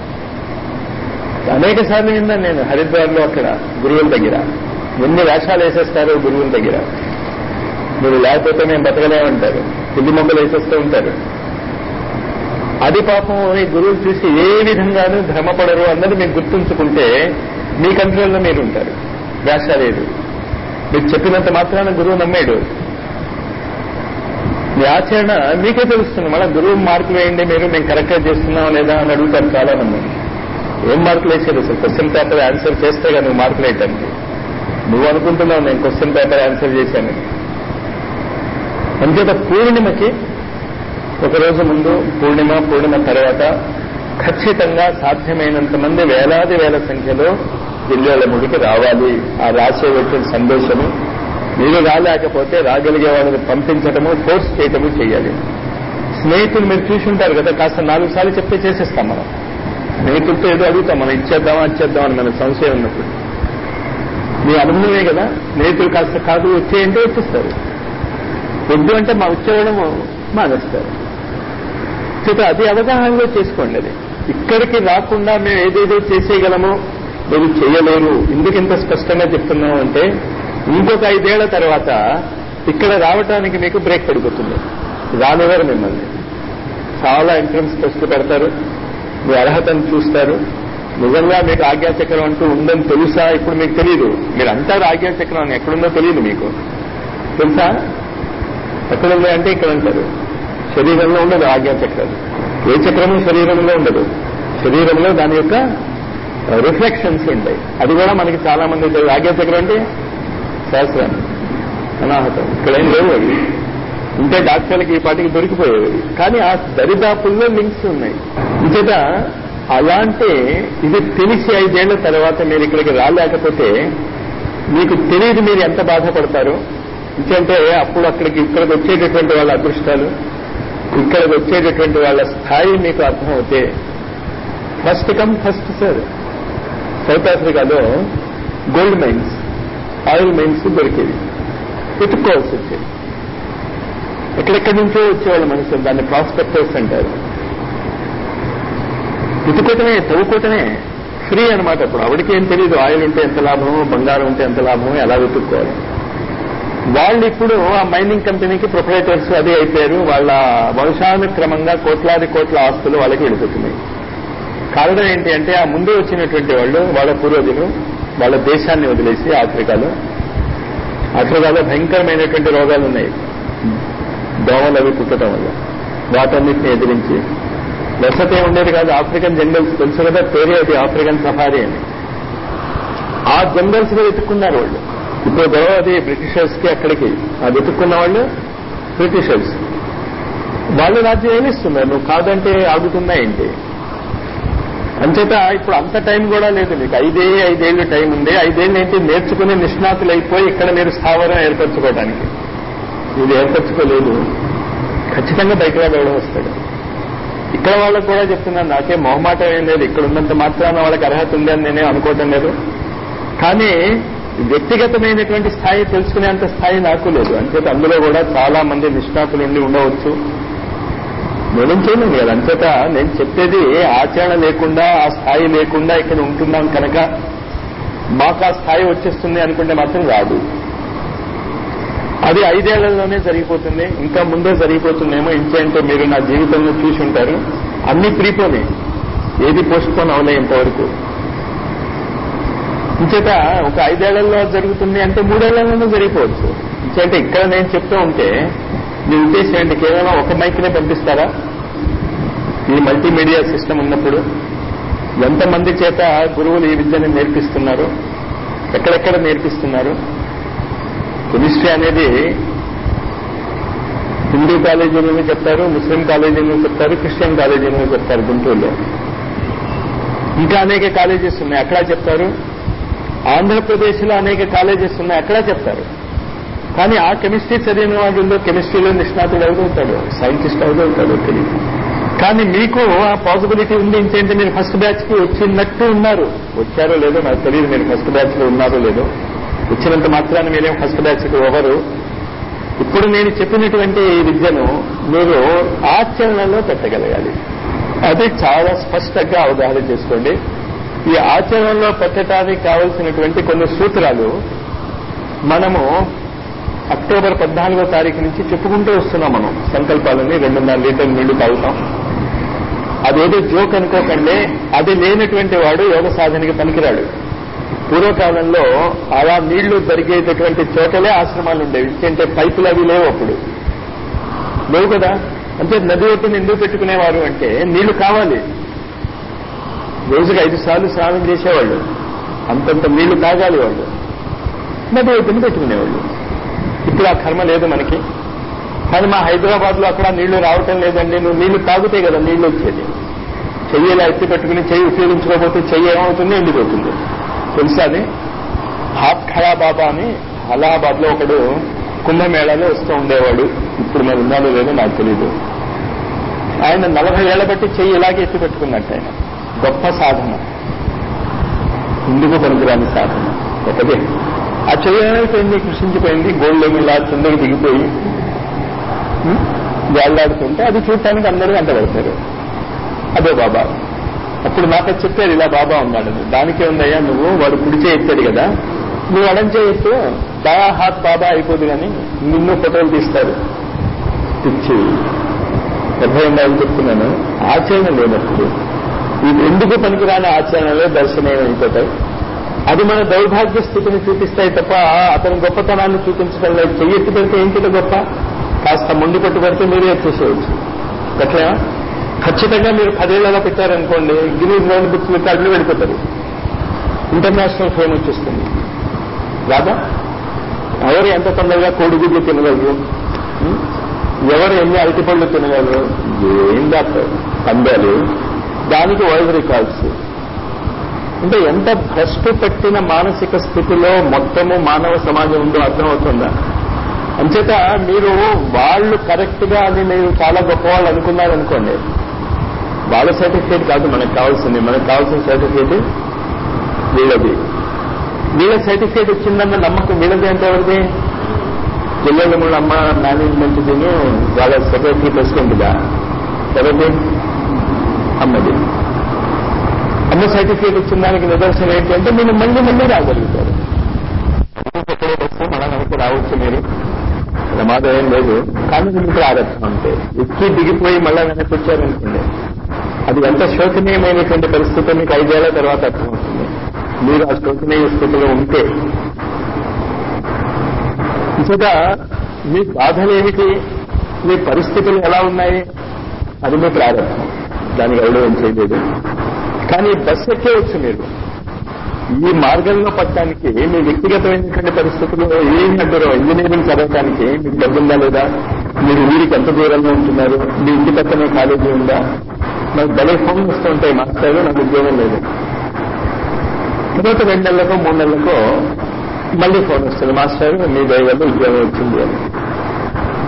అనేక సార్లు విన్నాను నేను హరిద్వార్లో అక్కడ గురువుల దగ్గర ఎన్ని వేషాలు వేసేస్తారు గురువుల దగ్గర మీరు లేకపోతే మేము బతకలేమంటారు పిల్లి మొక్కలు వేసేస్తూ ఉంటారు అది పాపం ఈ గురువులు చూసి ఏ విధంగానూ భ్రమపడరు అన్నది మీరు గుర్తుంచుకుంటే మీ కంట్రోల్లో మీరు ఉంటారు వేషాలేదు మీకు చెప్పినంత మాత్రాన గురువు నమ్మాడు మీ ఆచరణ మీకే తెలుస్తుంది మళ్ళీ గురువు మార్కులు వేయండి మీరు మేము కరెక్ట్గా చేస్తున్నాం లేదా అని అడుగుతారు చాలా మంది ఏం మార్కులు వేసారు అసలు క్వశ్చన్ పేపర్ ఆన్సర్ చేస్తే కదా నువ్వు మార్కులు వేయటానికి నువ్వు అనుకుంటున్నావు నేను క్వశ్చన్ పేపర్ ఆన్సర్ చేశానని అంచేత పూర్ణిమకి ఒక రోజు ముందు పూర్ణిమ పూర్ణిమ తర్వాత ఖచ్చితంగా సాధ్యమైనంత మంది వేలాది వేల సంఖ్యలో జిల్లాల ముడికి రావాలి ఆ రాసేటువంటి సందేశము మీరు రాలేకపోతే రాగలిగే వాళ్ళని పంపించటము ఫోర్స్ చేయటము చేయాలి స్నేహితులు మీరు చూసి ఉంటారు కదా కాస్త నాలుగు సార్లు చెప్తే చేసేస్తాం మనం స్నేహితులతో ఏదో అడుగుతాం మనం ఇచ్చేద్దామా ఇచ్చేద్దామా అని మన సంశయం ఉన్నప్పుడు మీ అనుభవమే కదా స్నేహితులు కాస్త కాదు వచ్చేయంటే వచ్చేస్తారు వద్దు అంటే మా వచ్చేయడం మానేస్తారు చేత అది అవగాహనలో చేసుకోండి అది ఇక్కడికి రాకుండా మేము ఏదేదో చేసేయగలమో మీరు చేయలేరు ఎందుకు ఇంత స్పష్టంగా చెప్తున్నాం అంటే ఇంకొక ఐదేళ్ల తర్వాత ఇక్కడ రావటానికి మీకు బ్రేక్ పడిపోతుంది రానివారు మిమ్మల్ని చాలా ఎంట్రన్స్ టెస్ట్లు పెడతారు మీ అర్హతను చూస్తారు నిజంగా మీకు ఆజ్ఞాచక్రం అంటూ ఉందని తెలుసా ఇప్పుడు మీకు తెలియదు మీరు అంటారు ఆజ్ఞాచక్రం అని ఎక్కడుందో తెలియదు మీకు తెలుసా ఎక్కడ ఉంది అంటే ఇక్కడ అంటారు శరీరంలో ఉండదు ఆజ్ఞాచక్రం ఏ చక్రము శరీరంలో ఉండదు శరీరంలో దాని యొక్క రిఫ్లెక్షన్స్ ఉంటాయి అది కూడా మనకి చాలా మంది తెలియదు ఆజ్ఞాచక్రం అంటే శాస్త్రం అనాహతం ఇక్కడ ఏం లేవు అవి ఉంటే డాక్టర్లకి ఈ పాటికి దొరికిపోయేవి కానీ ఆ దరిదాపుల్లో లింక్స్ ఉన్నాయి ఇంచేత అలాంటి ఇది తెలిసి ఐదేళ్ల తర్వాత మీరు ఇక్కడికి రాలేకపోతే మీకు తెలియదు మీరు ఎంత బాధపడతారు ఎందుకంటే అప్పుడు అక్కడికి ఇక్కడికి వచ్చేటటువంటి వాళ్ళ అదృష్టాలు ఇక్కడికి వచ్చేటటువంటి వాళ్ళ స్థాయి మీకు అర్థమవుతే first come first sir South ఆఫ్రికాలో గోల్డ్ మైన్స్ ఆయిల్ మైన్స్ దొరికేవి వెతుక్కోవాల్సి వచ్చేది ఎక్కడెక్కడి నుంచో వచ్చేవాళ్ళు మనుషులు దాన్ని ప్రాస్పెక్టర్స్ అంటారు వెతుకోవటమే తవ్వుకోవటమే ఫ్రీ అనమాట ఇప్పుడు ఆవిడకి ఏం తెలియదు ఆయిల్ ఉంటే ఎంత లాభమో బంగారం ఉంటే ఎంత లాభమో ఎలా వెతుక్కోవాలి వాళ్ళు ఇప్పుడు ఆ మైనింగ్ కంపెనీకి ప్రొపరేటర్స్ అది అయిపోయారు వాళ్ళ వంశానుక్రమంగా కోట్లాది కోట్ల ఆస్తులు వాళ్ళకి వెళ్ళిపోతున్నాయి కారణం ఏంటి అంటే ఆ ముందు వచ్చినటువంటి వాళ్ళు వాళ్ళ పూర్వజులు వాళ్ళ దేశాన్ని వదిలేసి ఆఫ్రికాలో ఆఫ్రికాలో భయంకరమైనటువంటి రోగాలు ఉన్నాయి దోమలు అవి పుట్టడం వల్ల వాటన్నిటిని ఎదిరించి వసతే ఉండేది కాదు ఆఫ్రికన్ జంగల్స్ తెలుసు కదా పేరే అది ఆఫ్రికన్ సఫారీ అని ఆ జంగల్స్ లో వెతుక్కున్నారు వాళ్ళు ఇప్పుడు గొడవ అది బ్రిటిషర్స్ కి అక్కడికి ఆ వెతుక్కున్న వాళ్ళు బ్రిటిషర్స్ వాళ్ళు రాజ్యం ఏమిస్తున్నారు నువ్వు కాదంటే ఆగుతుందా ఏంటి అంచేత ఇప్పుడు అంత టైం కూడా లేదు మీకు ఐదే ఐదేళ్లు టైం ఉంది ఐదేళ్ళు ఏంటి నేర్చుకుని నిష్ణాతులు అయిపోయి ఇక్కడ మీరు స్థావరం ఏర్పరచుకోవడానికి ఇది ఏర్పరచుకోలేదు ఖచ్చితంగా బయట వాడు ఎవడో వస్తాడు ఇక్కడ వాళ్ళకు కూడా చెప్తున్నాను నాకే మొహమాటం ఏం లేదు ఇక్కడ ఉన్నంత మాత్రాన వాళ్ళకి అర్హత ఉంది అని నేనే అనుకోవటం లేదు కానీ వ్యక్తిగతమైనటువంటి స్థాయి తెలుసుకునేంత స్థాయి నాకు లేదు అంచేత అందులో కూడా చాలా మంది నిష్ణాతులు ఉండి ఉండవచ్చు నేనేం చేయలేను కదా అంచేత నేను చెప్పేది ఆచరణ లేకుండా ఆ స్థాయి లేకుండా ఇక్కడ ఉంటున్నాం కనుక మాకు ఆ స్థాయి వచ్చేస్తుంది అనుకుంటే మాత్రం రాదు అది ఐదేళ్లలోనే జరిగిపోతుంది ఇంకా ముందే జరిగిపోతుందేమో ఇంకేంటో మీరు నా జీవితంలో చూసి ఉంటారు అన్ని ప్రీపోనే ఏది పోస్ట్ పోన్ అవలే ఇంతవరకు ఇంచేత ఒక ఐదేళ్లలో జరుగుతుంది అంటే మూడేళ్లలోనే జరిగిపోవచ్చు ఇంచేత ఇక్కడ నేను చెప్తూ ఉంటే మీ ఉద్దేశం ఏంటి కేవలం ఒక మైక్నే పంపిస్తారా ఈ మల్టీమీడియా సిస్టమ్ ఉన్నప్పుడు ఎంతమంది చేత గురువులు ఈ విద్యను నేర్పిస్తున్నారు ఎక్కడెక్కడ నేర్పిస్తున్నారు కెమిస్ట్రీ అనేది హిందూ కాలేజీలను చెప్తారు ముస్లిం కాలేజీలను చెప్తారు క్రిస్టియన్ కాలేజీలను చెప్తారు గుంటూరులో ఇంకా అనేక కాలేజెస్ ఉన్నాయి అక్కడ చెప్తారు ఆంధ్రప్రదేశ్లో అనేక కాలేజెస్ ఉన్నాయి అక్కడ చెప్తారు కానీ ఆ కెమిస్ట్రీ చదివిన వాళ్ళలో కెమిస్ట్రీలో నిష్ణాతుడు అవుతాడు సైంటిస్ట్ అవుతాడు తెలియదు కానీ మీకు ఆ పాసిబిలిటీ ఉంది ఇంకేంటి మీరు ఫస్ట్ బ్యాచ్ కి వచ్చినట్టు ఉన్నారు వచ్చారో లేదో నాకు తెలియదు మీరు ఫస్ట్ బ్యాచ్ లో ఉన్నారో లేదో వచ్చినంత మాత్రాన్ని మీరేం ఫస్ట్ బ్యాచ్ కి ఎవరు ఇప్పుడు నేను చెప్పినటువంటి ఈ విద్యను మీరు ఆచరణలో పెట్టగలగాలి అది చాలా స్పష్టంగా అవగాహన చేసుకోండి ఈ ఆచరణలో పెట్టడానికి కావలసినటువంటి కొన్ని సూత్రాలు మనము అక్టోబర్ పద్నాలుగో తారీఖు నుంచి చెప్పుకుంటూ వస్తున్నాం మనం సంకల్పాలని రెండున్నర లీటర్ నీళ్లు తాగుతాం అదేదో జోక్ అనుకోకండి అది లేనటువంటి వాడు యోగ సాధనకి పనికిరాడు పూర్వకాలంలో అలా నీళ్లు దొరికేటటువంటి చోటలే ఆశ్రమాలు ఉండేవి ఎందుకంటే పైపులు అవి లేవు అప్పుడు లేవు కదా అంటే నది ఒడ్డుని ఎందుకు పెట్టుకునేవారు అంటే నీళ్లు కావాలి రోజుకి ఐదు సార్లు స్నానం చేసేవాళ్ళు అంతంత నీళ్లు తాగాలి వాళ్ళు నది ఒడ్డుని పెట్టుకునేవాళ్ళు ఇప్పుడు ఆ కర్మ లేదు మనకి కానీ మా హైదరాబాద్ లో అక్కడ నీళ్లు రావటం లేదండి నువ్వు నీళ్లు తాగుతే కదా నీళ్లు వచ్చేది చెయ్యి ఇలా ఎత్తి పెట్టుకుని చెయ్యి ఉపయోగించుకోకపోతే చెయ్యి ఏమవుతుంది ఎండిపోతుంది తెలుసా అది హాత్ ఖడా బాబా అని అలహాబాద్ లో ఒకడు కుంభమేళాలో వస్తూ ఉండేవాడు ఇప్పుడు మరి ఉన్నాడో లేదో నాకు తెలియదు ఆయన నలభై ఏళ్ల బట్టి చెయ్యి ఇలాగే ఎత్తి పెట్టుకున్నట్టు ఆయన గొప్ప సాధన ఇందుకు పనికిరాని సాధన ఒకటే ఆ చెయ్యి ఏమైపోయింది కృషించిపోయింది గోల్డ్ ఏమి ఇలా కిందకి దిగిపోయి వేళ్లాడుతుంటే అది చూడటానికి అందరూ అంటగడతారు అదే బాబా అప్పుడు నాకు చెప్పారు ఇలా బాబా ఉన్నాడని దానికే ఉందయ్యా నువ్వు వాడు కుడిచే ఎత్తాడు కదా నువ్వు అడంచే ఎత్తు దయా హాత్ బాబా అయిపోదు కానీ నిన్ను ఫోటోలు తీస్తారు పిచ్చి అర్థమైందా అని చెప్తున్నాను ఆచరణ లేనప్పుడు ఇది ఎందుకు పనికిరాని ఆచరణలో దర్శనం అయిపోతాయి అది మన దౌర్భాగ్య స్థితిని చూపిస్తాయి తప్ప అతని గొప్పతనాన్ని చూపించడం లేదు చెయ్యెత్తి పెడితే ఏంటి గొప్ప కాస్త ముందు పట్టు పెడితే మీరే ఎత్తేసేయచ్చు అట్లా ఖచ్చితంగా మీరు పదేళ్లలో పెట్టారనుకోండి గిరీజ్ వరల్డ్ బుక్స్ రికార్డులు వెళ్ళిపోతారు ఇంటర్నేషనల్ ఫేమ్ వచ్చేస్తుంది రాదా ఎవరు ఎంత తొందరగా కోడిగుడ్లు తినగలరు ఎవరు ఎన్ని అరటిపళ్ళు తినగలరు ఏం డాక్టర్ పందాలు దానికి వరల్డ్ రికార్డ్స్ అంటే ఎంత భ్రష్టు పెట్టిన మానసిక స్థితిలో మొత్తము మానవ సమాజం ఉందో అర్థమవుతుందా అంచేత మీరు వాళ్ళు కరెక్ట్ గా అని మీరు చాలా గొప్పవాళ్ళు అనుకున్నారనుకోండి వాళ్ళ సర్టిఫికేట్ కాదు మనకు కావాల్సింది మనకు కావాల్సిన సర్టిఫికేట్ వీళ్ళది వీళ్ళ సర్టిఫికేట్ వచ్చిందన్న నమ్మకం వీళ్ళది అంటే ఎవరిది జిల్లాల అమ్మ మేనేజ్మెంట్ దీని వాళ్ళ సెక్రటరీ ప్రెసిడెంట్గా ఎవరిది అమ్మది అమ్మ సర్టిఫికేట్ వచ్చిన దానికి నిదర్శనం ఏంటంటే మీరు మళ్ళీ మళ్ళీ రాగలుగుతారు మన వెనక్కి రావచ్చు మీరు ప్రమాదం ఏం లేదు కానీ మీకు రాగచ్చు అంతే ఎక్కి దిగిపోయి మళ్ళా వెనక్కి వచ్చారనుకోండి అది ఎంత శోచనీయమైనటువంటి పరిస్థితి మీకు ఐదేళ్ల తర్వాత అర్థమవుతుంది మీరు ఆ శోచనీయ స్థితిలో ఉంటే ఇంతట మీ బాధలు ఏమిటి మీ పరిస్థితులు ఎలా ఉన్నాయి అది మీ ప్రారంభం దానికి ఎవడో ఏం చేయలేదు కానీ బస్ ఎక్కేవచ్చు మీరు ఈ మార్గంలో పట్టడానికి మీ వ్యక్తిగతమైనటువంటి పరిస్థితులు ఏమి అడ్డరో ఇంజనీరింగ్ చదవటానికి మీకు డబ్బుందా లేదా మీరు ఊరికి ఎంత దూరంలో ఉంటున్నారు మీ ఇంటి పక్కనే కాలేజీ ఉందా నాకు భలే ఫోన్ వస్తూ ఉంటాయి మాస్టర్ నాకు ఉద్యోగం లేదు తర్వాత రెండు నెలలకో మూడు నెలలకో మళ్ళీ ఫోన్ వస్తుంది మాస్టర్ మీ దయ వల్ల ఉద్యోగం వచ్చింది అని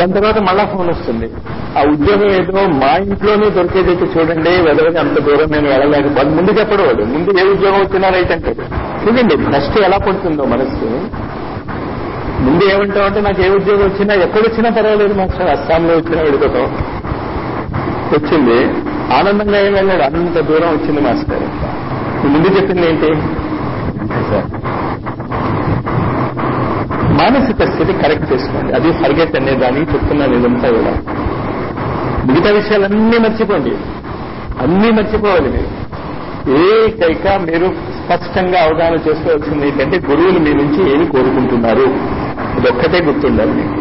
దాని తర్వాత మళ్ళా ఫోన్ వస్తుంది ఆ ఉద్యోగం ఏదో మా ఇంట్లోనే దొరికేదైతే చూడండి వెళ్ళని అంత దూరం నేను వెళ్ళలేకపోతే ముందు చెప్పడు వాడు ముందు ఏ ఉద్యోగం వచ్చినా రైట్ అంటాడు చూడండి ఫస్ట్ ఎలా పడుతుందో మనసు ముందు ఏమంటామంటే నాకు ఏ ఉద్యోగం వచ్చినా ఎక్కడొచ్చినా పర్వాలేదు మాస్టర్ అస్సాంలో వచ్చినా వెళ్ళిపోతాం వచ్చింది ఆనందంగా ఏం వెళ్ళాడు అంత దూరం వచ్చింది మాస్టర్ ముందు చెప్పింది ఏంటి మానసిక స్థితి కరెక్ట్ చేసుకోండి అది ఫర్గెట్ అనే దానికి చెప్తున్నాను ఇదంతా కూడా మిగతా విషయాలన్నీ మర్చిపోండి అన్నీ మర్చిపోవాలి మీరు ఏకైక మీరు స్పష్టంగా అవగాహన చేసుకోవాల్సింది ఏంటంటే గురువులు మీ నుంచి ఏమి కోరుకుంటున్నారు ఇది ఒక్కటే గుర్తుండాలి మీకు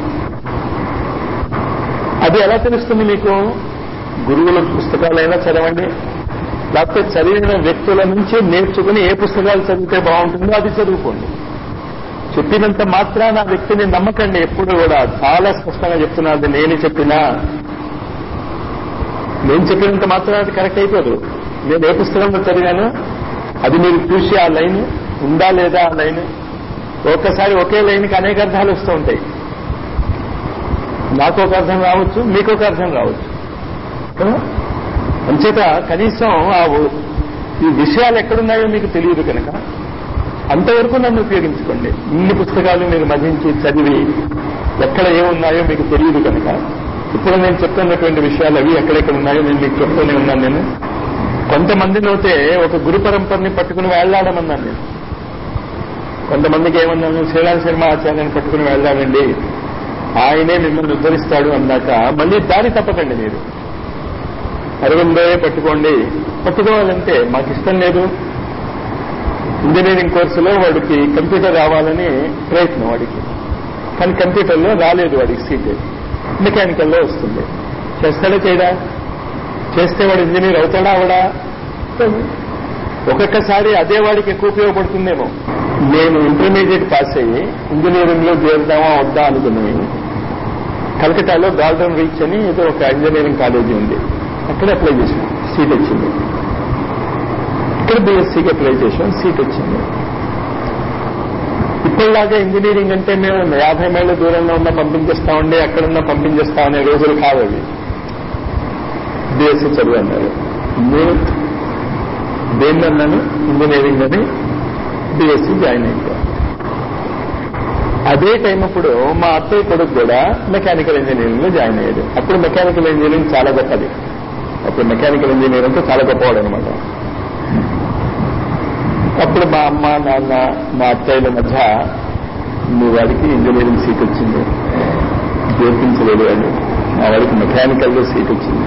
అది ఎలా తెలుస్తుంది మీకు గురువుల పుస్తకాలైనా చదవండి లేకపోతే చదివిన వ్యక్తుల నుంచి నేర్చుకుని ఏ పుస్తకాలు చదివితే బాగుంటుందో అది చదువుకోండి చెప్పినంత మాత్రాన ఆ వ్యక్తిని నమ్మకండి ఎప్పుడు కూడా చాలా స్పష్టంగా చెప్తున్నది నేను చెప్పినా నేను చెప్పినంత మాత్రం అది కరెక్ట్ అయిపోదు నేను ఏ పుస్తకంలో చదివాను అది మీరు చూసి ఆ లైన్ ఉందా లేదా ఆ లైన్ ఒక్కసారి ఒకే లైన్కి అనేక అర్థాలు వస్తూ ఉంటాయి నాకు ఒక అర్థం రావచ్చు మీకు ఒక అర్థం రావచ్చు కదా? అంచేత కనీసం ఆ ఓ- ఈ విషయాలు ఎక్కడున్నాయో మీకు తెలియదు కనుక అంతవరకు నన్ను ఉపయోగించుకోండి ఇన్ని పుస్తకాలు మీరు మధించి చదివి ఎక్కడ ఏమున్నాయో మీకు తెలియదు కనుక ఇప్పుడు నేను చెప్తున్నటువంటి విషయాలు అవి ఎక్కడెక్కడ ఉన్నాయో నేను మీకు చెప్తూనే ఉన్నాను నేను కొంతమందినైతే ఒక గురు పరంపరని పట్టుకుని వెళ్లాడమన్నాను నేను కొంతమందికి ఏమన్నాను శ్రీరామ్ శర్మ ఆచార్యాన్ని పట్టుకుని వెళ్ళాడండి ఆయనే మిమ్మల్ని ఉద్ధరిస్తాడు అన్నాక మళ్ళీ దారి తప్పకండి మీరు అరవిందే పట్టుకోండి పట్టుకోవాలంటే మాకు ఇష్టం లేదు ఇంజనీరింగ్ కోర్సులో వాడికి కంప్యూటర్ రావాలని ప్రయత్నం వాడికి కానీ కంప్యూటర్లో రాలేదు వాడికి సీట్ మెకానికల్లో వస్తుంది చేస్తాడా చేయడా చేస్తే వాడు ఇంజనీర్ అవుతాడా అవడా ఒక్కొక్కసారి అదే వాడికి ఎక్కువ ఉపయోగపడుతుందేమో నేను ఇంటర్మీడియట్ పాస్ అయ్యి ఇంజనీరింగ్ లో చేరుదామా వద్దా అనుకుని కలకటాలో గార్డెన్ రీచ్ అని ఏదో ఒక ఇంజనీరింగ్ కాలేజీ ఉంది అక్కడ అప్లై చేసాం సీట్ వచ్చింది ఇక్కడ బీఎస్సీకి అప్లై చేసాం సీట్ వచ్చింది ఇప్పటిలాగా ఇంజనీరింగ్ అంటే మేము యాభై మైళ్ళ దూరంలో ఉన్న పంపించేస్తామండి అక్కడున్న పంపించేస్తామనే రోజులు కావవి బీఎస్సీ చదువు అన్నారు నేను దేన్ని అన్నాను ఇంజనీరింగ్ అని బీఎస్సీ జాయిన్ అయ్యాను అదే టైం అప్పుడు మా అత్తయ్య కొడుకు కూడా మెకానికల్ ఇంజనీరింగ్ లో జాయిన్ అయ్యాడు అప్పుడు మెకానికల్ ఇంజనీరింగ్ చాలా గొప్పది అప్పుడు మెకానికల్ ఇంజనీర్ అంటే చాలా గొప్పవాడు అనమాట అప్పుడు మా అమ్మ నాన్న మా అత్తయ్యల మధ్య మీ వాడికి ఇంజనీరింగ్ సీట్ వచ్చింది చేర్పించలేదు అని మా వాడికి మెకానికల్ లో సీట్ వచ్చింది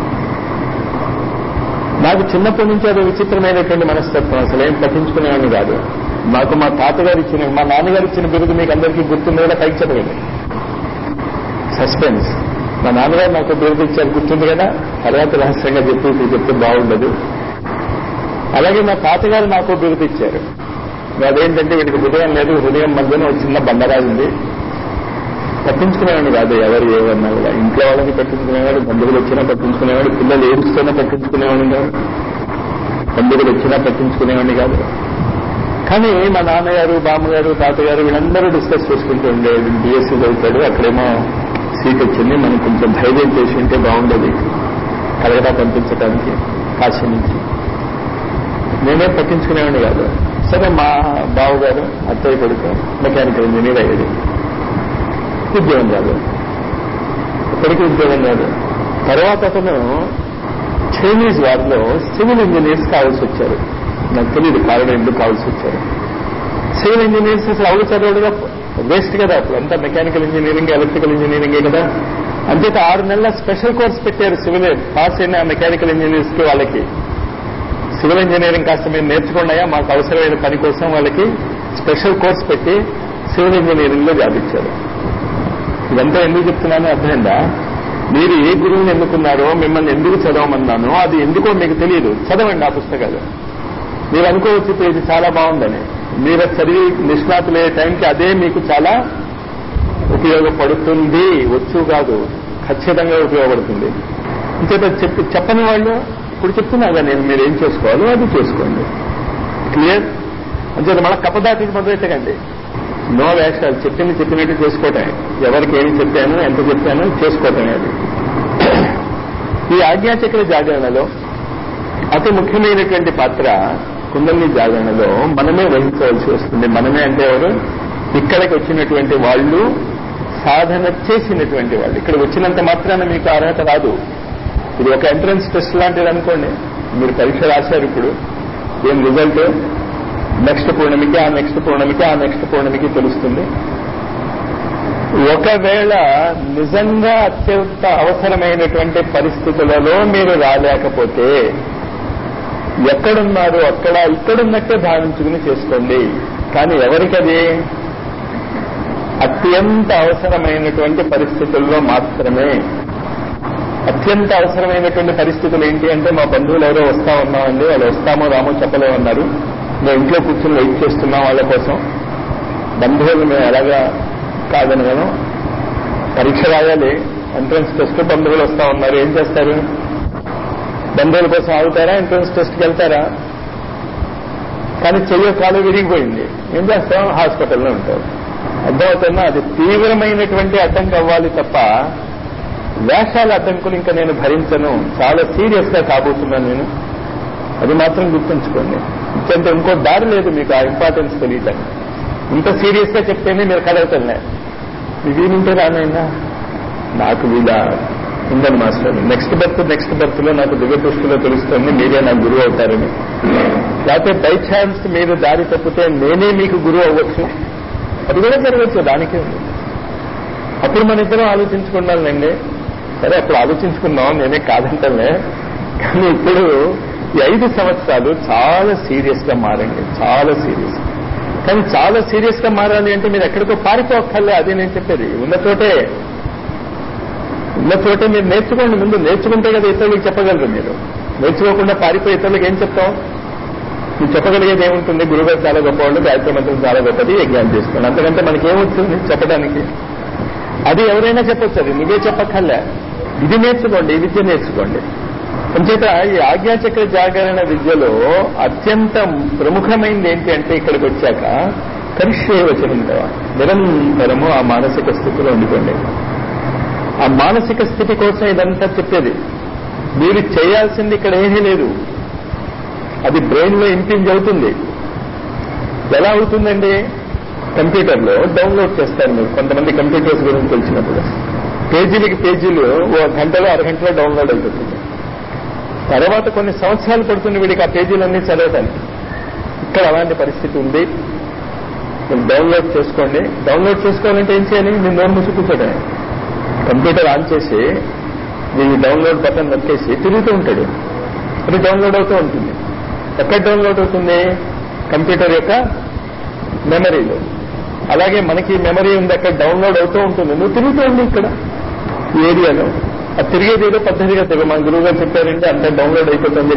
నాకు చిన్నప్పటి నుంచి అది విచిత్రమైనటువంటి మనస్తత్వం అసలు ఏం పట్టించుకునేవాడిని కాదు నాకు మా తాతగారు ఇచ్చిన మా నాన్నగారు ఇచ్చిన బిరుదు మీకు అందరికీ గుర్తుంది కూడా పైకి చెప్పగండి సస్పెన్స్ మా నాన్నగారు నాకు బిరుదు ఇచ్చారు గుర్తుంది కదా తర్వాత రహస్యంగా చెప్పి ఇప్పుడు చెప్తే బాగుండదు అలాగే మా తాతగారు నాకు బిరుదు ఇచ్చారు అదేంటంటే వీడికి హృదయం లేదు హృదయం మధ్యన ఒక చిన్న బండరాయి ఉంది పట్టించుకునేవాడిని కాదు ఎవరు ఏమన్నా కూడా ఇంట్లో వాళ్ళని పట్టించుకునేవాడు బంధువులు వచ్చినా పట్టించుకునేవాడు పిల్లలు ఏడుస్తున్నా పట్టించుకునేవాడిని కాదు బంధువులు వచ్చినా పట్టించుకునేవాడిని కాదు కానీ మా నాన్నగారు బామ్మగారు తాతగారు వీళ్ళందరూ డిస్కస్ చేసుకుంటూ ఉండేవాడు బీఎస్సీ చదువుతాడు అక్కడేమో సీట్ వచ్చింది మనం కొంచెం ధైర్యం చేసి ఉంటే బాగుండేది కలగడా పంపించడానికి కాశీ నుంచి నేనే పట్టించుకునేవాడిని కాదు సరే మా బావగారు అత్తయ్య కొడుకు మెకానికల్ ఇంజనీర్ అయ్యాడు ఉద్యోగం రాదు ఇప్పటికీ ఉద్యోగం రాదు తర్వాత అతను చైనీస్ వారిలో సివిల్ ఇంజనీర్స్ కావాల్సి వచ్చారు నాకు తెలియదు కారణం ఎందుకు కావాల్సి వచ్చారు సివిల్ ఇంజనీర్స్ అసలు అవును చదవడుగా వేస్ట్ కదా అప్పుడు అంతా మెకానికల్ ఇంజనీరింగ్ ఎలక్ట్రికల్ ఇంజనీరింగే కదా అంతేత ఆరు నెలల స్పెషల్ కోర్స్ పెట్టారు సివిల్ పాస్ అయిన మెకానికల్ ఇంజనీర్స్ కి వాళ్ళకి సివిల్ ఇంజనీరింగ్ కాస్త మీరు నేర్చుకున్నాయా మాకు అవసరమైన పని కోసం వాళ్ళకి స్పెషల్ కోర్స్ పెట్టి సివిల్ ఇంజనీరింగ్ లో జాబ్ ఇచ్చారు ఇదంతా ఎందుకు చెప్తున్నానో అర్థమైందా మీరు ఏ గురువుని ఎన్నుకున్నారో మిమ్మల్ని ఎందుకు చదవమన్నానో అది ఎందుకో మీకు తెలియదు చదవండి ఆ పుస్తకాలు మీరు అనుకోవచ్చు ఇప్పుడు ఇది చాలా బాగుందని మీరు అది చదివి నిష్ణాతులయ్యే టైంకి అదే మీకు చాలా ఉపయోగపడుతుంది వచ్చు కాదు ఖచ్చితంగా ఉపయోగపడుతుంది ఇంకేత చెప్పి చెప్పని వాళ్ళు ఇప్పుడు చెప్తున్నాగా నేను మీరు ఏం చేసుకోవాలో అది చేసుకోండి క్లియర్ అంచేత మళ్ళీ కప్పదాటికి మొదలెట్టకండి నో వేషాలు చెప్పింది చెప్పినట్టు చేసుకోవటమే ఎవరికి ఏమి చెప్పాను ఎంత చెప్పాను చేసుకోవటమే అది ఈ ఆజ్ఞాచక్ర జాగరణలో అతి ముఖ్యమైనటువంటి పాత్ర కుండలి జాగరణలో మనమే వహించవలసి వస్తుంది మనమే అంటే ఎవరు ఇక్కడికి వచ్చినటువంటి వాళ్ళు సాధన చేసినటువంటి వాళ్ళు ఇక్కడ వచ్చినంత మాత్రాన మీకు అర్హత రాదు ఇది ఒక ఎంట్రన్స్ టెస్ట్ లాంటిది అనుకోండి మీరు పరీక్ష రాశారు ఇప్పుడు ఏం రిజల్ట్ నెక్స్ట్ పూర్ణమికి ఆ నెక్స్ట్ పూర్ణమికి ఆ నెక్స్ట్ పూర్ణమికి తెలుస్తుంది ఒకవేళ నిజంగా అత్యంత అవసరమైనటువంటి పరిస్థితులలో మీరు రాలేకపోతే ఎక్కడున్నారు అక్కడ ఇక్కడున్నట్టే భావించుకుని చేసుకోండి కానీ ఎవరికది అత్యంత అవసరమైనటువంటి పరిస్థితుల్లో మాత్రమే అత్యంత అవసరమైనటువంటి పరిస్థితులు ఏంటి అంటే మా బంధువులు ఎవరో వస్తా ఉన్నామండి వాళ్ళు వస్తామో రామో చెప్పలేమన్నారు మేము ఇంట్లో కూర్చొని వెయిట్ చేస్తున్నాం వాళ్ళ కోసం బంధువులు మేము ఎలాగా కాదనగలం పరీక్ష రాయాలి ఎంట్రన్స్ టెస్ట్ బంధువులు వస్తా ఉన్నారు ఏం చేస్తారు బంధువుల కోసం ఆగుతారా ఎంట్రన్స్ టెస్ట్కి వెళ్తారా కానీ చెయ్య కాలు విరిగిపోయింది ఏం చేస్తాం హాస్పిటల్లో ఉంటారు అర్థమవుతున్నా అది తీవ్రమైనటువంటి అడ్డంకి అవ్వాలి తప్ప వేషాల అడ్డంకులు ఇంకా నేను భరించను చాలా సీరియస్ గా కాబోతున్నాను నేను అది మాత్రం గుర్తుంచుకోండి ఇంకంటే ఇంకో దారి లేదు మీకు ఆ ఇంపార్టెన్స్ తెలియటం ఇంత సీరియస్ గా చెప్తేనే మీరు కదవుతున్నాయి వీలుంటే రానైనా నాకు వీళ్ళ ఉందని master next birth next birth లో నాకు దివ్య దృష్టిలో తెలుస్తుంది మీరే నాకు గురువు అవుతారని లేకపోతే బై ఛాన్స్ మీరు దారి తప్పితే నేనే మీకు గురువు అవ్వచ్చు అది కూడా జరగచ్చు దానికే ఉంది అప్పుడు మన ఇద్దరం ఆలోచించుకున్నానండి సరే అప్పుడు ఆలోచించుకున్నాం నేనే కాదంటలే కానీ ఇప్పుడు ఈ ఐదు సంవత్సరాలు చాలా సీరియస్ గా మారండి చాలా సీరియస్ కానీ చాలా సీరియస్ గా మారాలి అంటే మీరు ఎక్కడికో పారిపోక్కర్లే అది నేను చెప్పేది ఉన్న చోటే ఉన్న చోటే మీరు నేర్చుకోండి ముందు నేర్చుకుంటే కదా ఇతరులకు చెప్పగలరు మీరు నేర్చుకోకుండా పారిపోయి ఇతరులకు ఏం చెప్తాం మీరు చెప్పగలిగేది ఏముంటుంది గురుగారు చాలా గొప్పవాళ్ళు గాయత్రి మంత్రం చాలా గొప్పది యజ్ఞానం చేసుకోండి అంతకంటే మనకి ఏమొస్తుంది చెప్పడానికి అది ఎవరైనా చెప్పొచ్చు అది నువ్వే చెప్పక్కర్లే ఇది నేర్చుకోండి ఈ విద్య నేర్చుకోండి అంచేత ఈ ఆజ్ఞాచక్ర జాగరణ విద్యలో అత్యంత ప్రముఖమైనది ఏంటి అంటే ఇక్కడికి వచ్చాక కరిష్యే వచనంతవ నిరంతరము ఆ మానసిక స్థితిలో ఉండిపోండి ఆ మానసిక స్థితి కోసం ఇదంతా చెప్పేది మీరు చేయాల్సింది ఇక్కడ ఏమీ లేదు అది బ్రెయిన్ లో ఇంపింజ్ అవుతుంది ఎలా అవుతుందండి కంప్యూటర్లో డౌన్లోడ్ చేస్తారు మీరు కొంతమంది కంప్యూటర్స్ గురించి తెలిసినప్పుడు పేజీలకి పేజీలు ఓ గంటలో అరగంటలో డౌన్లోడ్ అయిపోతుంది తర్వాత కొన్ని సంవత్సరాలు పడుతుంది వీడికి ఆ పేజీలన్నీ చదవటానికి ఇక్కడ అలాంటి పరిస్థితి ఉంది మీరు డౌన్లోడ్ చేసుకోండి డౌన్లోడ్ చేసుకోవాలంటే ఏం చేయాలి మీరు నోరు మూసి కూర్చోటమే కంప్యూటర్ ఆన్ చేసి దీన్ని డౌన్లోడ్ బటన్ నొక్కేసి తిరుగుతూ ఉంటాడు అది డౌన్లోడ్ అవుతూ ఉంటుంది ఎక్కడ డౌన్లోడ్ అవుతుంది కంప్యూటర్ యొక్క మెమరీలో అలాగే మనకి మెమరీ ఉంది అక్కడ డౌన్లోడ్ అవుతూ ఉంటుంది నువ్వు తిరుగుతూ ఉంది ఇక్కడ ఈ ఏరియాలో అది తిరిగేది ఏదో పద్ధతిగా తిరుగు మన గురువు గారు చెప్పారంటే అంత డౌన్లోడ్ అయిపోతుంది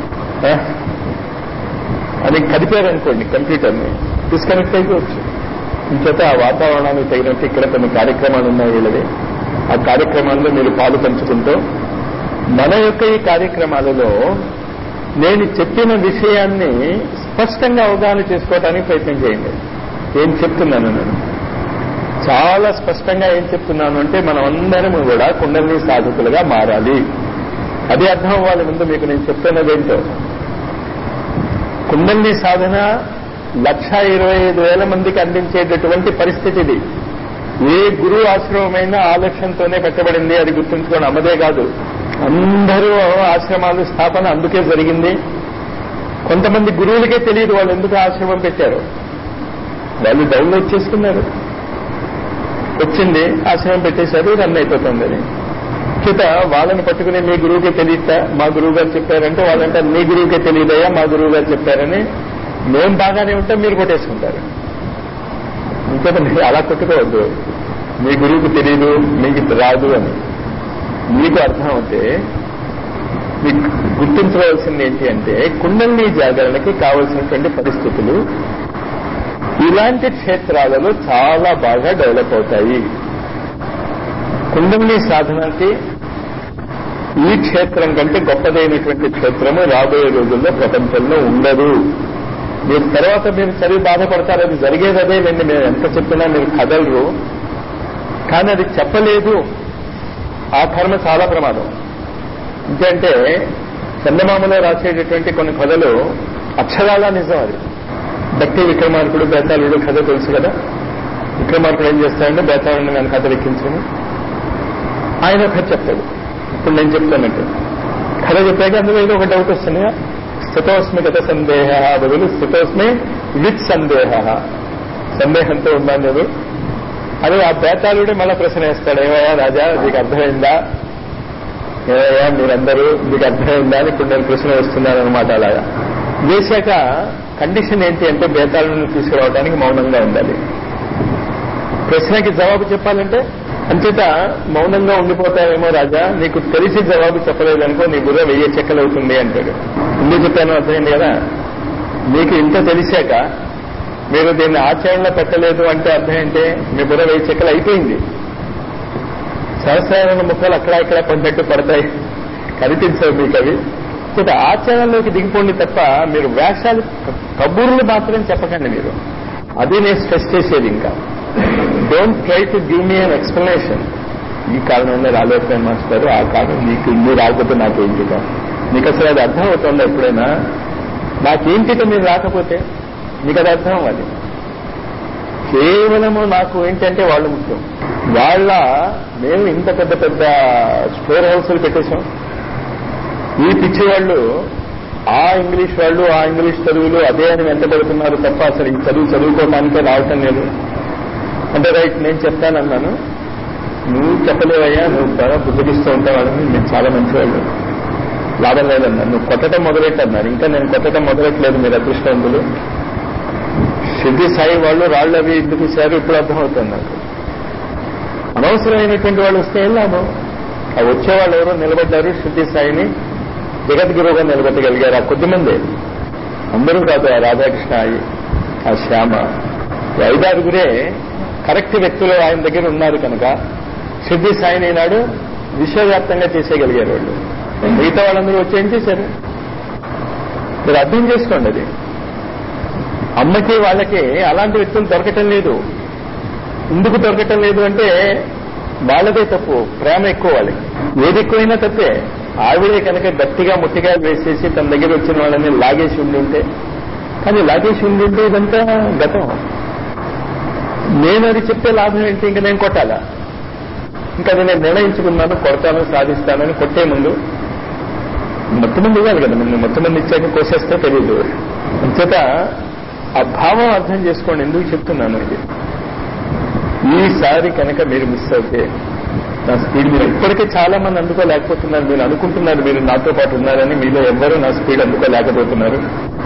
అని కదిపారనుకోండి కంప్యూటర్ని డిస్కనెక్ట్ అయిపోవచ్చు ఇంచేత ఆ వాతావరణానికి తగినట్టు ఇక్కడ కొన్ని కార్యక్రమాలు ఉన్నాయి వీళ్ళది ఆ కార్యక్రమాల్లో మీరు పాలు పంచుకుంటూ మన యొక్క ఈ కార్యక్రమాలలో నేను చెప్పిన విషయాన్ని స్పష్టంగా అవగాహన చేసుకోవడానికి ప్రయత్నం చేయండి ఏం చెప్తున్నాను నేను చాలా స్పష్టంగా ఏం చెప్తున్నాను అంటే మనం అందరం కూడా కుండలిని సాధకులుగా మారాలి అదే అర్థం అవ్వాలి ముందు మీకు నేను చెప్తున్నది ఏంటో కుండలిని సాధన లక్ష ఇరవై ఐదు వేల మందికి అందించేటటువంటి పరిస్థితి ఇది ఏ గురువు ఆశ్రమమైనా ఆ లక్ష్యంతోనే పెట్టబడింది అది గుర్తుంచుకోండి అమ్మదే కాదు అందరూ ఆశ్రమాలు స్థాపన అందుకే జరిగింది కొంతమంది గురువులకే తెలియదు వాళ్ళు ఎందుకు ఆశ్రమం పెట్టారు వాళ్ళు డౌన్లోడ్ చేసుకున్నారు వచ్చింది ఆశ్రమం పెట్టేశారు రన్ అయిపోతుంది అది చేత వాళ్ళని పట్టుకుని మీ గురువుకే తెలియదా మా గురువు గారు చెప్పారంటే వాళ్ళంటే మీ గురువుకే తెలియదయ్యా మా గురువు గారు చెప్పారని మేము బాగానే ఉంటాం మీరు కొట్టేసుకుంటారు ఇంకేత మీరు అలా కొట్టుకోవద్దు మీ గురువుకు తెలియదు మీకు రాదు అని మీకు అర్థం అవుతే మీకు గుర్తించవలసింది ఏంటి అంటే కుండలిని జాగరణకి కావలసినటువంటి పరిస్థితులు ఇలాంటి క్షేత్రాలలో చాలా బాగా డెవలప్ అవుతాయి కుండలిని సాధనకి ఈ క్షేత్రం కంటే గొప్పదైనటువంటి క్షేత్రము రాబోయే రోజుల్లో ప్రపంచంలో ఉండదు మీరు తర్వాత మీరు చదివి బాధపడతారు అది జరిగేది అదే లేండి మీరు ఎంత చెప్పినా మీరు కదలరు కానీ అది చెప్పలేదు ఆ కర్మ చాలా ప్రమాదం ఎందుకంటే చందమామలో రాసేటటువంటి కొన్ని కథలు అక్షరాల నిజం అది భక్తి విక్రమార్కుడు బేతాళుడు కథ తెలుసు కదా విక్రమార్కుడు ఏం చేస్తాడంటే బేతాళుడిని నేను కథ లెక్కించుకుని ఆయన కథ చెప్తాడు ఇప్పుడు నేను చెప్తానంటే కథ చెప్పాక అందులో ఏదో ఒక డౌట్ వస్తుంది స్థితోస్మి గత సందేహ బదులు స్థితోస్మి విత్ సందేహ సందేహంతో ఉన్నాను నేను అది ఆ బేతాళుడే మళ్ళా ప్రశ్న వేస్తాడు ఏమయ్యా రాజా నీకు అర్థమైందా ఏమయ్యా మీరందరూ మీకు అర్థమైందా అని ఇప్పుడు నేను ప్రశ్న వేస్తున్నాను అనమాట అలాగా వేశాక కండిషన్ ఏంటి అంటే బేతాళుని తీసుకురావడానికి మౌనంగా ఉండాలి ప్రశ్నకి జవాబు చెప్పాలంటే అంచేత మౌనంగా ఉండిపోతావేమో రాజా నీకు తెలిసి జవాబు చెప్పలేదనుకో నీ బుర్ర వెయ్యి చెక్కలు అవుతుంది అంటాడు ఎందుకు చెప్పాను అర్థమైంది కదా మీకు ఇంత తెలిసాక మీరు దీన్ని ఆచరణలో పెట్టలేదు అంటే అర్థం ఏంటి మీ బుర్ర వెయ్యి చెక్కలు అయిపోయింది సహస్రాల ముక్కలు అక్కడ ఇక్కడ పడ్డట్టు పడతాయి కనిపించవు మీకు అవి కొంత ఆచరణలోకి దిగిపోండి తప్ప మీరు వేషాలు కబూర్లు మాత్రం చెప్పకండి మీరు అది నేను స్ట్రెస్ చేసేది ఇంకా don't try to give me an explanation ఈ కారణంలో రాలేకపోయిన మాస్టారు ఆ కారణం నీకు ఇన్ని రాకపోతే నాకేంటిట నీకు అసలు అది అర్థం అవుతుందా ఎప్పుడైనా నాకేంటిట మీరు రాకపోతే మీకు అది అర్థం అవ్వాలి కేవలము నాకు ఏంటంటే వాళ్ళు ముఖ్యం వాళ్ళ మేము ఇంత పెద్ద పెద్ద స్టోర్ హౌస్లు పెట్టేశాం ఈ పిచ్చి వాళ్ళు ఆ ఇంగ్లీష్ వాళ్ళు ఆ ఇంగ్లీష్ చదువులు అదే అని వెంటబడుతున్నారు తప్ప అసలు ఈ చదువు చదువుకోవడానికే రావటం లేదు అంటే రైట్ నేను చెప్తానన్నాను నువ్వు చెప్పలేవయ్యా నువ్వు బాగా బుద్ధిస్తూ ఉంటావాడని నేను చాలా మంచివాళ్ళు లాభం లేదన్నారు నువ్వు కొట్టడం మొదలెట్టన్నారు ఇంకా నేను కొట్టడం మొదలెట్టలేదు మీరు అదృష్టవంతులు సిద్ధి సాయి వాళ్ళు రాళ్ళు అవి ఎందుకు ఇచ్చారు ఇప్పుడు అర్థమవుతుంది నాకు అనవసరమైనటువంటి వాళ్ళు వస్తే ఏం లాభం ఆ వచ్చేవాళ్ళు ఎవరో నిలబడ్డారు సిద్ధి సాయిని జగద్గురువుగా నిలబెట్టగలిగారు ఆ కొద్దిమంది అందరూ కాదు ఆ రాధాకృష్ణ అయి ఆ శ్యామ ఈ ఐదారుగురే కరెక్ట్ వ్యక్తులు ఆయన దగ్గర ఉన్నారు కనుక సిద్ధి సాయిని నాడు విశ్వవ్యాప్తంగా చేసేయగలిగారు వాళ్ళు మిగతా వాళ్ళందరూ వచ్చి ఏం చేశారు మీరు అర్థం చేసుకోండి అది అమ్మకి వాళ్ళకి అలాంటి వ్యక్తులు దొరకటం లేదు ఎందుకు దొరకటం లేదు అంటే వాళ్ళదే తప్పు ప్రేమ ఎక్కువ వాళ్ళకి ఏది ఎక్కువైనా తప్పే ఆవిడే కనుక గట్టిగా ముట్టిగా వేసేసి తన దగ్గర వచ్చిన వాళ్ళని లాగేసి ఉండి ఉంటే కానీ లాగేసి ఉండి ఉంటే ఇదంతా గతం నేను అది చెప్తే లాభం ఏంటి ఇంకా నేను కొట్టాలా ఇంకా అది నేను నిర్ణయించుకున్నాను కొడతాను సాధిస్తానని కొట్టే ముందు మొత్తం మంది ఇవ్వాలి కదా నేను మొత్తం మంది ఇచ్చాక కోసేస్తే తెలియదు అంచేత ఆ భావం అర్థం చేసుకోండి ఎందుకు చెప్తున్నాను ఇది ఈసారి కనుక మీరు మిస్ అవుతే నా స్పీడ్ మీరు ఇప్పటికే చాలా మంది అందుకోలేకపోతున్నారు మీరు అనుకుంటున్నారు మీరు నాతో పాటు ఉన్నారని మీలో ఎవ్వరూ నా స్పీడ్ అందుకోలేకపోతున్నారు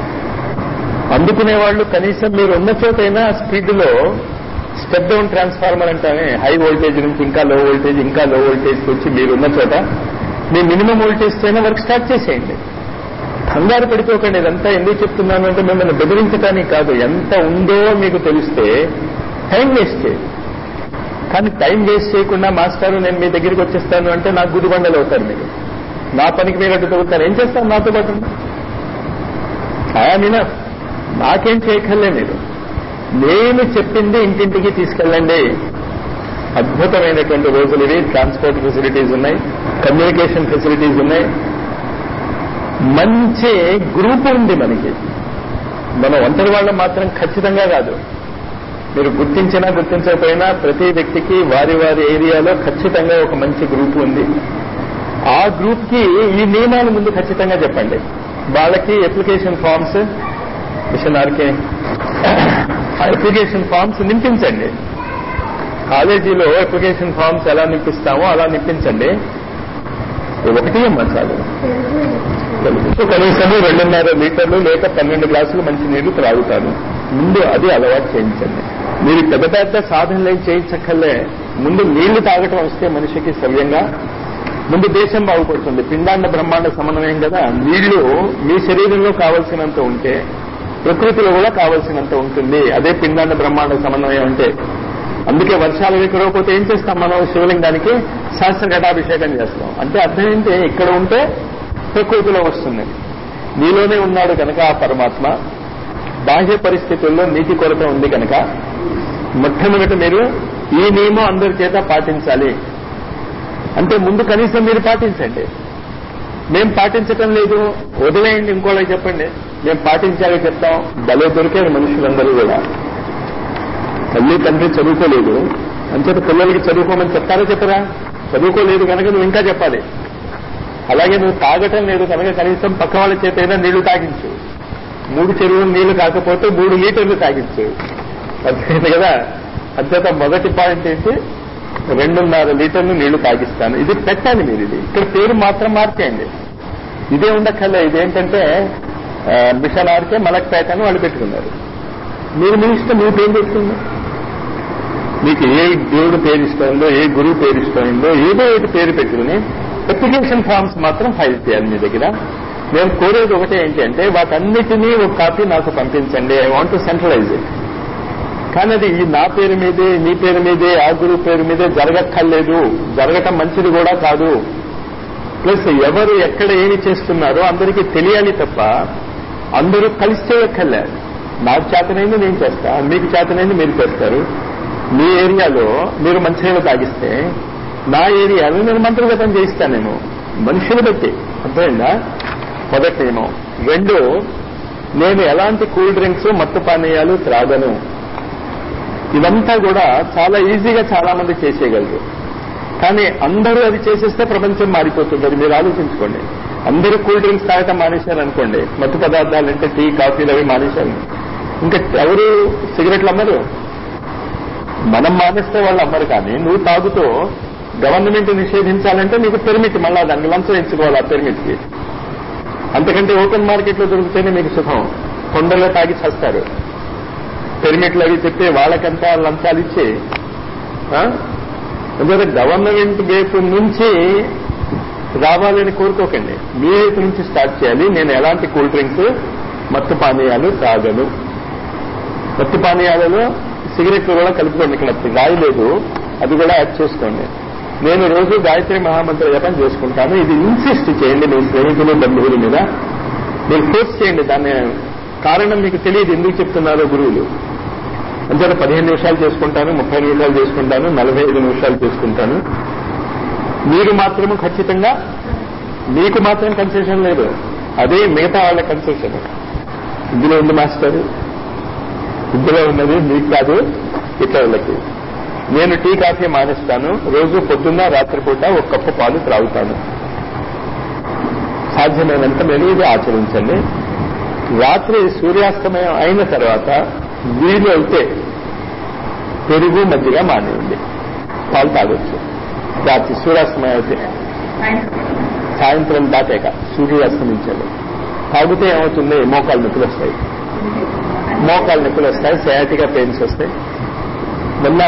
అందుకునే వాళ్ళు కనీసం మీరు ఉన్న చోటైనా స్పీడ్ లో స్టెప్ డౌన్ ట్రాన్స్ఫార్మర్ అంటానే హై వోల్టేజ్ నుంచి ఇంకా లో వోల్టేజ్ ఇంకా లో వోల్టేజ్ వచ్చి మీరున్న చోట మీ మినిమం వోల్టేజ్ అయినా వర్క్ స్టార్ట్ చేసేయండి కంగారు పడిపోకండి ఇదంతా ఎందుకు చెప్తున్నాను అంటే మిమ్మల్ని బెదిరించడానికి కాదు ఎంత ఉందో మీకు తెలిస్తే టైం వేస్ట్ చేయండి కానీ టైం వేస్ట్ చేయకుండా మాస్టారు నేను మీ దగ్గరికి వచ్చేస్తాను అంటే నాకు గుదిబండలు అవుతారు మీరు నా పనికి మీరు అడ్డు తగ్గుతారు ఏం చేస్తారు నాతో పాటు ఐఎమ్ ఇనఫ్ నాకేం చేయక్కర్లే మీరు నేను చెప్పింది ఇంటింటికి తీసుకెళ్ళండి అద్భుతమైనటువంటి రోజులు ఇవి ట్రాన్స్పోర్ట్ ఫెసిలిటీస్ ఉన్నాయి కమ్యూనికేషన్ ఫెసిలిటీస్ ఉన్నాయి మంచి గ్రూప్ ఉంది మనకి మన ఒంటరి వాళ్ళం మాత్రం ఖచ్చితంగా కాదు మీరు గుర్తించినా గుర్తించకపోయినా ప్రతి వ్యక్తికి వారి వారి ఏరియాలో ఖచ్చితంగా ఒక మంచి గ్రూప్ ఉంది ఆ గ్రూప్ కి ఈ నియమాలు ముందు ఖచ్చితంగా చెప్పండి వాళ్ళకి అప్లికేషన్ ఫామ్స్ మిషన్ ఆర్కే ఆ అప్లికేషన్ ఫామ్స్ నింపించండి కాలేజీలో అప్లికేషన్ ఫామ్స్ ఎలా నింపిస్తామో అలా నింపించండి ఒకటి అమ్మా చాలు సో కనీసం రెండున్నర లీటర్లు లేక పన్నెండు గ్లాసులు మంచి నీళ్లు త్రాగుతారు ముందు అది అలవాటు చేయించండి మీరు పెద్ద పెద్ద సాధనలు ఏం చేయించక్కర్లే ముందు నీళ్లు తాగటం వస్తే మనిషికి సవ్యంగా ముందు దేశం బాగుపడుతుంది పిండాండ బ్రహ్మాండ సమన్వయం కదా నీళ్లు మీ శరీరంలో కావలసినంత ఉంటే ప్రకృతిలో కూడా కావలసినంత ఉంటుంది అదే పిండాండ బ్రహ్మాండ సమన్వయం అంటే అందుకే వర్షాలు కురవకపోతే ఏం చేస్తాం మనం శివలింగానికి శాస్త్ర ఘటాభిషేకం చేస్తాం అంటే అర్థం ఏంటి ఇక్కడ ఉంటే ప్రకృతిలో వస్తుంది నీలోనే ఉన్నాడు కనుక ఆ పరమాత్మ బాహ్య పరిస్థితుల్లో నీటి కొరత ఉంది కనుక మొట్టమొదట మీరు ఈ నియమం అందరి చేత పాటించాలి అంటే ముందు కనీసం మీరు పాటించండి మేం పాటించటం లేదు వదిలేయండి ఇంకోళ్ళకి చెప్పండి మేము పాటించాక చెప్తాం భలే దొరికారు మనుషులందరూ కూడా తల్లి తండ్రి చదువుకోలేదు అంచేత పిల్లలకి చదువుకోమని చెప్తారా చెప్పరా చదువుకోలేదు కనుక నువ్వు ఇంకా చెప్పాలి అలాగే నువ్వు తాగటం లేదు కనుక కనీసం పక్క వాళ్ళ చేత అయినా నీళ్లు తాగించు మూడు చెరువులు నీళ్లు కాకపోతే మూడు లీటర్లు తాగించు అర్థమైంది కదా అంచేత మొదటి పాయింట్ ఏంటి రెండున్నర లీటర్లు నీళ్లు తాగిస్తాను ఇది పెట్టండి మీరు ఇది ఇక్కడ పేరు మాత్రం మార్చేయండి ఇదే ఉండక్కర్లే ఇదేంటంటే ఆ, మిషన్ ఆర్కే మలక్పేట అని వాళ్ళు పెట్టుకున్నారు మీరు మీ ఇష్టం మీ పేరు పెట్టుకుంది మీకు ఏ దేవుడు పేరు ఇష్టమైందో ఏ గురువు పేరు ఇష్టమైందో ఏదో ఒకటి పేరు పెట్టుకుని అప్లికేషన్ ఫామ్స్ మాత్రం ఫైల్ చేయాలి మీ దగ్గర నేను కోరేది ఒకటే ఏంటి అంటే వాటన్నిటినీ ఒక కాపీ నాకు పంపించండి I want to centralise it కానీ అది ఈ నా పేరు మీదే నీ పేరు మీదే ఆ గురువు పేరు మీదే జరగక్కర్లేదు జరగటం మంచిది కూడా కాదు ప్లస్ ఎవరు ఎక్కడ ఏమి చేస్తున్నారో అందరికీ తెలియాలి తప్ప అందరూ కలిసి చేయక్కర్లేదు నాకు చేతనైంది నేను చేస్తా మీకు చేతనైంది మీరు చేస్తారు మీ ఏరియాలో మీరు మంచినీళ్ళు తాగిస్తే నా ఏరియాలో నేను మంత్రగతం చేయిస్తానేమో మనుషులు బట్టి అర్థమైందా మొదటి నియమం రెండు నేను ఎలాంటి కూల్ డ్రింక్స్ మత్తు పానీయాలు త్రాగను ఇదంతా కూడా చాలా ఈజీగా చాలా మంది చేసేయగలరు కానీ అందరూ అది చేసేస్తే ప్రపంచం మారిపోతుంది అది మీరు ఆలోచించుకోండి అందరూ కూల్ డ్రింక్స్ తాగటం మానేశారు అనుకోండి మత్తు పదార్థాలు అంటే టీ కాఫీలు అవి మానేశారు ఇంకా ఎవరు సిగరెట్లు అమ్మరు మనం మానేస్తే వాళ్ళు అమ్మరు కానీ నువ్వు తాగుతూ గవర్నమెంట్ నిషేధించాలంటే నీకు పెర్మిట్ మళ్ళా దానికి లంచం ఎంచుకోవాలి ఆ పెర్మిట్కి అంతకంటే ఓపెన్ మార్కెట్లో దొరికితేనే మీకు సుఖం కొండలో తాగి చస్తారు పెర్మిట్లు అవి చెప్పి వాళ్ళకంతా లంచాలు ఇచ్చి ఆ? అందువల్ల గవర్నమెంట్ వైపు నుంచి రావాలని కోరుకోకండి మీ వైపు నుంచి స్టార్ట్ చేయాలి నేను ఎలాంటి కూల్ డ్రింక్స్ మత్తు పానీయాలు తాగను మత్తు పానీయాలలో సిగరెట్లు కూడా కలుపుకోండి ఇక్కడ రాయలేదు అది కూడా యాడ్ చేసుకోండి నేను రోజు గాయత్రి మహామంత్ర జపం చేసుకుంటాను ఇది ఇన్సిస్ట్ చేయండి మీ స్నేహితులు బంధువుల మీద మీరు ఫోర్స్ చేయండి దాన్ని కారణం మీకు తెలియదు ఎందుకు చెప్తున్నారో గురువులు అంతే పదిహేను నిమిషాలు చేసుకుంటాను ముప్పై నిమిషాలు చేసుకుంటాను నలభై ఐదు నిమిషాలు చేసుకుంటాను మీరు మాత్రము ఖచ్చితంగా మీకు మాత్రం కన్సెషన్ లేదు అదే మిగతా వాళ్ళ కన్సెషన్ ఇందులో ఉంది మాస్టర్ ఇందులో ఉన్నది మీకు కాదు ఇతరులకి నేను టీ కాఫీ మానేస్తాను రోజు పొద్దున్న రాత్రిపూట ఒక కప్పు పాలు త్రాగుతాను సాధ్యమైనంత మీరు ఇది ఆచరించండి రాత్రి సూర్యాస్తమయం అయిన తర్వాత వీలు అయితే పెరుగు మజ్జిగ మానేయండి పాలు తాగొచ్చు రాత్రి సూర్యాస్తమయం అయితే సాయంత్రం దాటాక సూర్యాస్తమించాలి తాగితే ఏమవుతుంది మోకాలు నొప్పులు వస్తాయి మోకాలు నొప్పులు వస్తాయి సయాటిగా పెయిన్స్ వస్తాయి మొన్న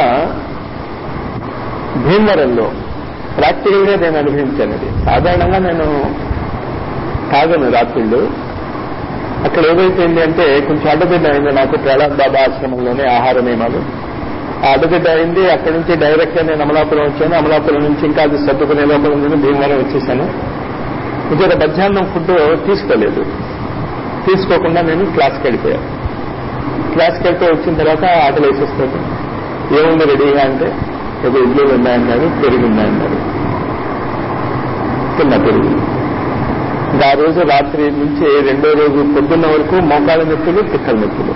భీమవరంలో ప్రాక్టికల్ గా నేను అనుభవించాను అది సాధారణంగా నేను తాగను రాత్రిళ్ళు అక్కడ ఏదైపోయింది అంటే కొంచెం అడ్డబిడ్డ అయింది నాకు ప్రహ్లాద్ బాబా ఆశ్రమంలోనే ఆహార నియమాలు ఆ అడ్డబిడ్డ అయింది అక్కడి నుంచి డైరెక్ట్ గా నేను అమలాపురం వచ్చాను అమలాపురం నుంచి ఇంకా అది సర్దుకునే లోపల నేను భీమవరం వచ్చేసాను ఇక్కడ మధ్యాహ్నం ఫుడ్ తీసుకోలేదు తీసుకోకుండా నేను క్లాస్కి వెళ్ళిపోయాను క్లాస్కి వెళ్తే వచ్చిన తర్వాత ఆటలు వేసేస్తాను ఏముంది రెడీగా అంటే ఒక ఇడ్లీలు ఉన్నాయన్నారు పెరుగు ఉన్నాయన్నారు తిన్న పెరుగు ఇంకా ఆ రోజు రాత్రి నుంచి రెండో రోజు పొద్దున్న వరకు మోకాళ్ళ నొప్పులు తిక్కల నొప్పులు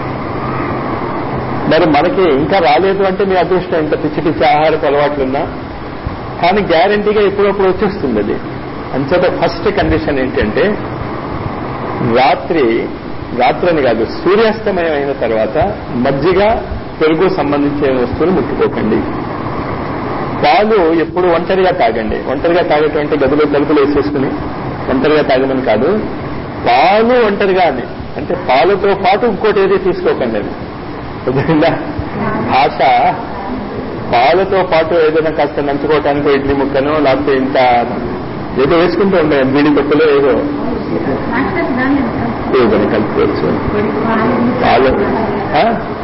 మరి మనకి ఇంకా రాలేదు అంటే మీ అదృష్టం ఇంత పిచ్చి పిచ్చి ఆహారపు అలవాట్లున్నా కానీ గ్యారంటీగా ఎప్పుడప్పుడు వచ్చేస్తుంది అది అంచేత ఫస్ట్ కండిషన్ ఏంటంటే రాత్రి రాత్రని కాదు సూర్యాస్తమయం అయిన తర్వాత మజ్జిగ పెరుగు సంబంధించిన వస్తువులు ముట్టుకోకండి పాలు ఎప్పుడు ఒంటరిగా తాగండి ఒంటరిగా తాగేటువంటి గదిలో తలుపులు వేసేసుకుని ఒంటరిగా తాగమని కాదు పాలు ఒంటరిగా అని అంటే పాలతో పాటు ఇంకోటి ఏది తీసుకోకండి అది అర్థమైందా భాష పాలతో పాటు ఏదైనా కాస్త నంచుకోవటానికి ఇడ్లీ ముక్కనో లేకపోతే ఇంత ఏదో వేసుకుంటూ ఉండే బీడి పప్పులో ఏదో ఏదైనా కలుపుకోవచ్చు పాలు ఆ?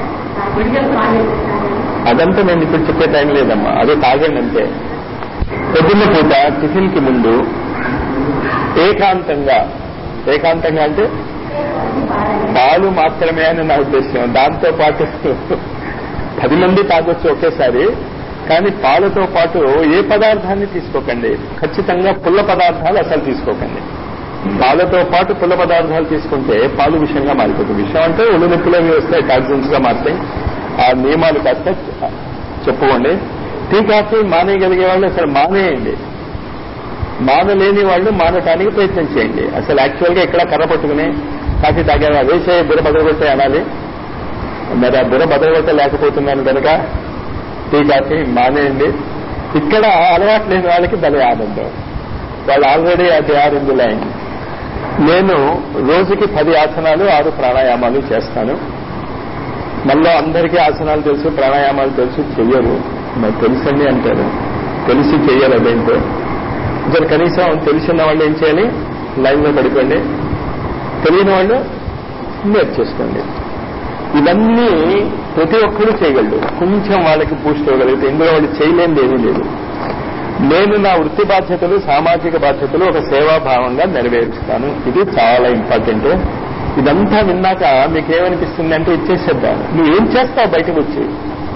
అదంతా నేను ఇప్పుడు చెప్పే టైం లేదమ్మా అదే తాగండి అంతే పొద్దున్న పూట టిఫిన్ కి ముందు ఏకాంతంగా ఏకాంతంగా అంటే పాలు మాత్రమే అని నా ఉద్దేశం దాంతో పాటు పది మంది తాగొచ్చు ఒకేసారి కానీ పాలతో పాటు ఏ పదార్థాన్ని తీసుకోకండి ఖచ్చితంగా పుల్ల పదార్థాలు అసలు తీసుకోకండి పాలతో పాటు పుల్ల పదార్థాలు తీసుకుంటే పాలు విషయంగా మారిపోతుంది విషయం అంటే ఒళ్ళు నొప్పులు అవి వస్తాయి టాక్సిన్స్ గా మారుతాయి ఆ నియమాలు కాస్త చెప్పుకోండి టీ కాఫీ మానేయగలిగే వాళ్ళు అసలు మానేయండి మానలేని వాళ్ళు మానటానికి ప్రయత్నం చేయండి అసలు యాక్చువల్గా ఇక్కడ కర్ర పట్టుకుని కాఫీ తాగారు వేసే బుర్ర బదలగొట్టే అనాలి మరి ఆ బుర్ర బదలగొట్ట లేకపోతున్నాను కనుక టీ కాఫీ మానేయండి ఇక్కడ అలవాటు లేని వాళ్ళకి భలే ఆనందం వాళ్ళు ఆల్రెడీ అది ఆర్ ఇన్ ది లైన్ నేను రోజుకి పది ఆసనాలు ఆరు ప్రాణాయామాలు చేస్తాను మళ్ళీ అందరికీ ఆసనాలు తెలుసు ప్రాణాయామాలు తెలుసు చెయ్యరు మరి తెలుసండి అంటారు తెలిసి చెయ్యరు అదేంటో జర కనీసం తెలిసిన వాళ్ళు ఏం చేయాలి లైన్లో పడిపోండి తెలియని వాళ్ళు నేర్చేసుకోండి ఇవన్నీ ప్రతి ఒక్కరూ చేయగలడు కొంచెం వాళ్ళకి బూస్ట్ ఇవ్వగలిగితే ఇందులో వాళ్ళు చేయలేనిది ఏమీ లేదు నేను నా వృత్తి బాధ్యతలు సామాజిక బాధ్యతలు ఒక సేవాభావంగా నెరవేరుస్తాను ఇది చాలా ఇంపార్టెంట్ ఇదంతా విన్నాక మీకేమనిపిస్తుంది అంటే ఇచ్చేసేద్దాం నువ్వేం చేస్తావు బయటకు వచ్చి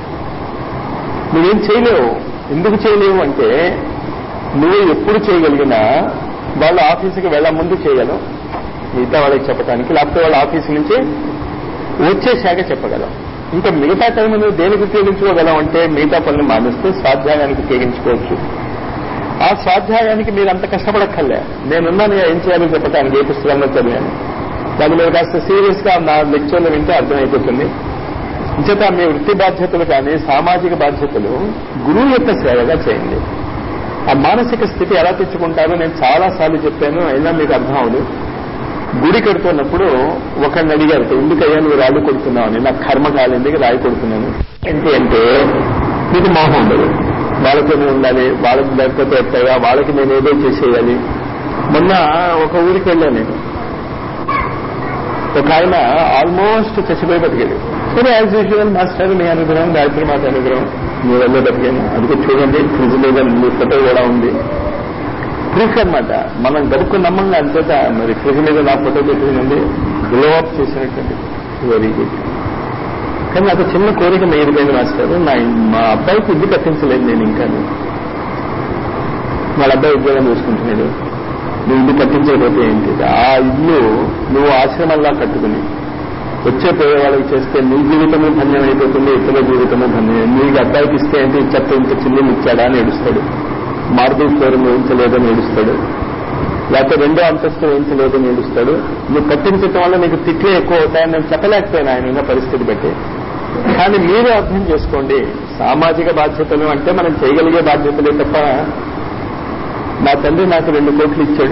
నువ్వేం చేయలేవు ఎందుకు చేయలేవు అంటే నువ్వు ఎప్పుడు చేయగలిగినా వాళ్ళ ఆఫీసుకి వెళ్ళ ముందు చేయగలం మిగతా వాళ్ళకి చెప్పడానికి లేకపోతే వాళ్ళ ఆఫీసు నుంచి వచ్చేశాక చెప్పగలం ఇంకా మిగతా టైం నువ్వు దేనికి ఉపయోగించుకోగలం అంటే మిగతా పనులు మానేస్తే స్వాధ్యాయానికి ఉపయోగించుకోవచ్చు ఆ స్వాధ్యాయానికి మీరు అంత కష్టపడక్కర్లే నేనున్నాను ఏం చేయాలో చెప్పడానికి ఏ పుస్తకంలో చదివాను దాన్ని మీరు కాస్త సీరియస్ గా నా లెక్చర్లు వింటే అర్థమైపోతుంది చేత మీ వృత్తి బాధ్యతలు కానీ సామాజిక బాధ్యతలు గురువు యొక్క సేవగా చేయండి ఆ మానసిక స్థితి ఎలా తెచ్చుకుంటారో నేను చాలా సార్లు చెప్పాను అయినా మీకు అర్థం అవదు గుడి కడుతున్నప్పుడు ఒకరిని అడిగారు ఎందుకయ్యా నువ్వు రాళ్ళు కొడుతున్నావు అని నాకు కర్మ కాలేదు రాయి కొడుతున్నాను ఏంటి అంటే మీకు మోహం ఉండదు వాళ్ళతోనే ఉండాలి వాళ్ళకి లేకపోతే ఎట్టగా వాళ్ళకి నేను ఏదో చేసేయాలి మొన్న ఒక ఊరికి వెళ్ళాను నేను ఒక ఆయన ఆల్మోస్ట్ చచ్చిపోయి బతికాడు సరే యాజ్ యూజువల్ మాస్టర్ మీ అనుగ్రహం గాయత్రి మాత అనుగ్రహం మీ వల్ల బతికాను అందుకే చూడండి ఫ్రిడ్జ్ మీద మీ ఫోటో కూడా ఉంది ప్రూఫ్ అనమాట మనం గడుపు నమ్మంగా అంతేత మరి ఫ్రిడ్జ్ మీద నా ఫోటో పెట్టిందండి గ్లో అప్ చేసినట్టుంది వెరీ గుడ్ కానీ నాకు చిన్న కోరిక మేరిపోయింది మాస్టర్ నా మా అబ్బాయికి ఇల్లు కట్టించలేదు నేను ఇంకా వాళ్ళ అబ్బాయి ఉద్యోగం చూసుకుంటున్నాడు నువ్వు ఇల్లు కట్టించకపోతే ఏంటి ఆ ఇల్లు నువ్వు ఆశ్రమంలా కట్టుకుని వచ్చే పోయే వాళ్ళకి చేస్తే నీ జీవితము ధన్యం అయిపోతుంది ఇతరుల జీవితము ధన్యం నీకు అబ్బాయికి ఇస్తే ఏంటి చెత్త ఇంత చిల్లు ఇచ్చాడా అని ఏడుస్తాడు మార్బుల్ ఫ్లోర్ వేయించలేదని ఏడుస్తాడు లేకపోతే రెండో అంతస్తు వేయించలేదని ఏడుస్తాడు నువ్వు కట్టించడం వల్ల నీకు తిట్లే ఎక్కువ అవుతాయని నేను చెప్పలేకపోయాను ఆయన ఉన్న పరిస్థితి బట్టి కానీ మీరు అర్థం చేసుకోండి సామాజిక బాధ్యతలు అంటే మనం చేయగలిగే బాధ్యతలే తప్ప నా తండ్రి నాకు రెండు కోట్లు ఇచ్చాడు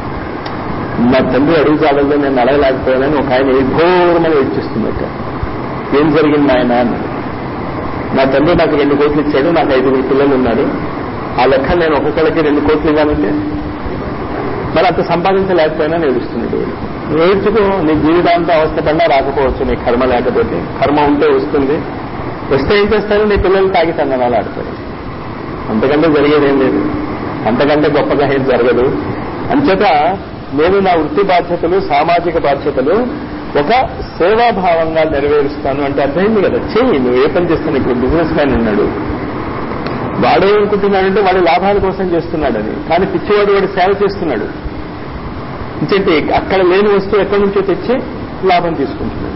నా తండ్రి అడుగు చాలలో నేను అడగలేకపోయానని ఒక ఆయన ఘోరమని ఏడ్చిస్తున్నట్ట ఏం జరిగింది ఆయన అన్నాడు నా తండ్రి నాకు రెండు కోట్లు ఇచ్చాడు నాకు ఐదుగురు పిల్లలు ఉన్నారు ఆ లెక్క నేను ఒక్కొక్కరికి రెండు కోట్లు ఇవ్వాలంటే మరి అంత సంపాదించలేకపోయినా ఏడుస్తున్నాడు ఏడ్చుకో నీ జీవితాంతా అవస్థ పడినా రాకపోవచ్చు నీ కర్మ లేకపోతే కర్మ ఉంటే వస్తుంది వస్తే ఏం చేస్తారు నీ పిల్లలు తాగి తందనాలు ఆడతారు అంతకంటే జరిగేదేం లేదు అంతకంటే గొప్పగా ఏం జరగదు అంచేత నేను నా వృత్తి బాధ్యతలు సామాజిక బాధ్యతలు ఒక సేవాభావంగా నెరవేరుస్తాను అంటే అర్థమైంది కదా చెయ్యి నువ్వు ఏ పని చేస్తాను ఇప్పుడు బిజినెస్ మ్యాన్ ఉన్నాడు వాడేమనుకుంటున్నాడంటే వాడి లాభాల కోసం చేస్తున్నాడని కానీ పిచ్చివాడు వాడు సేవ చేస్తున్నాడు ఇంకంటే అక్కడ లేని వస్తువు ఎక్కడి నుంచో తెచ్చి లాభం తీసుకుంటున్నాడు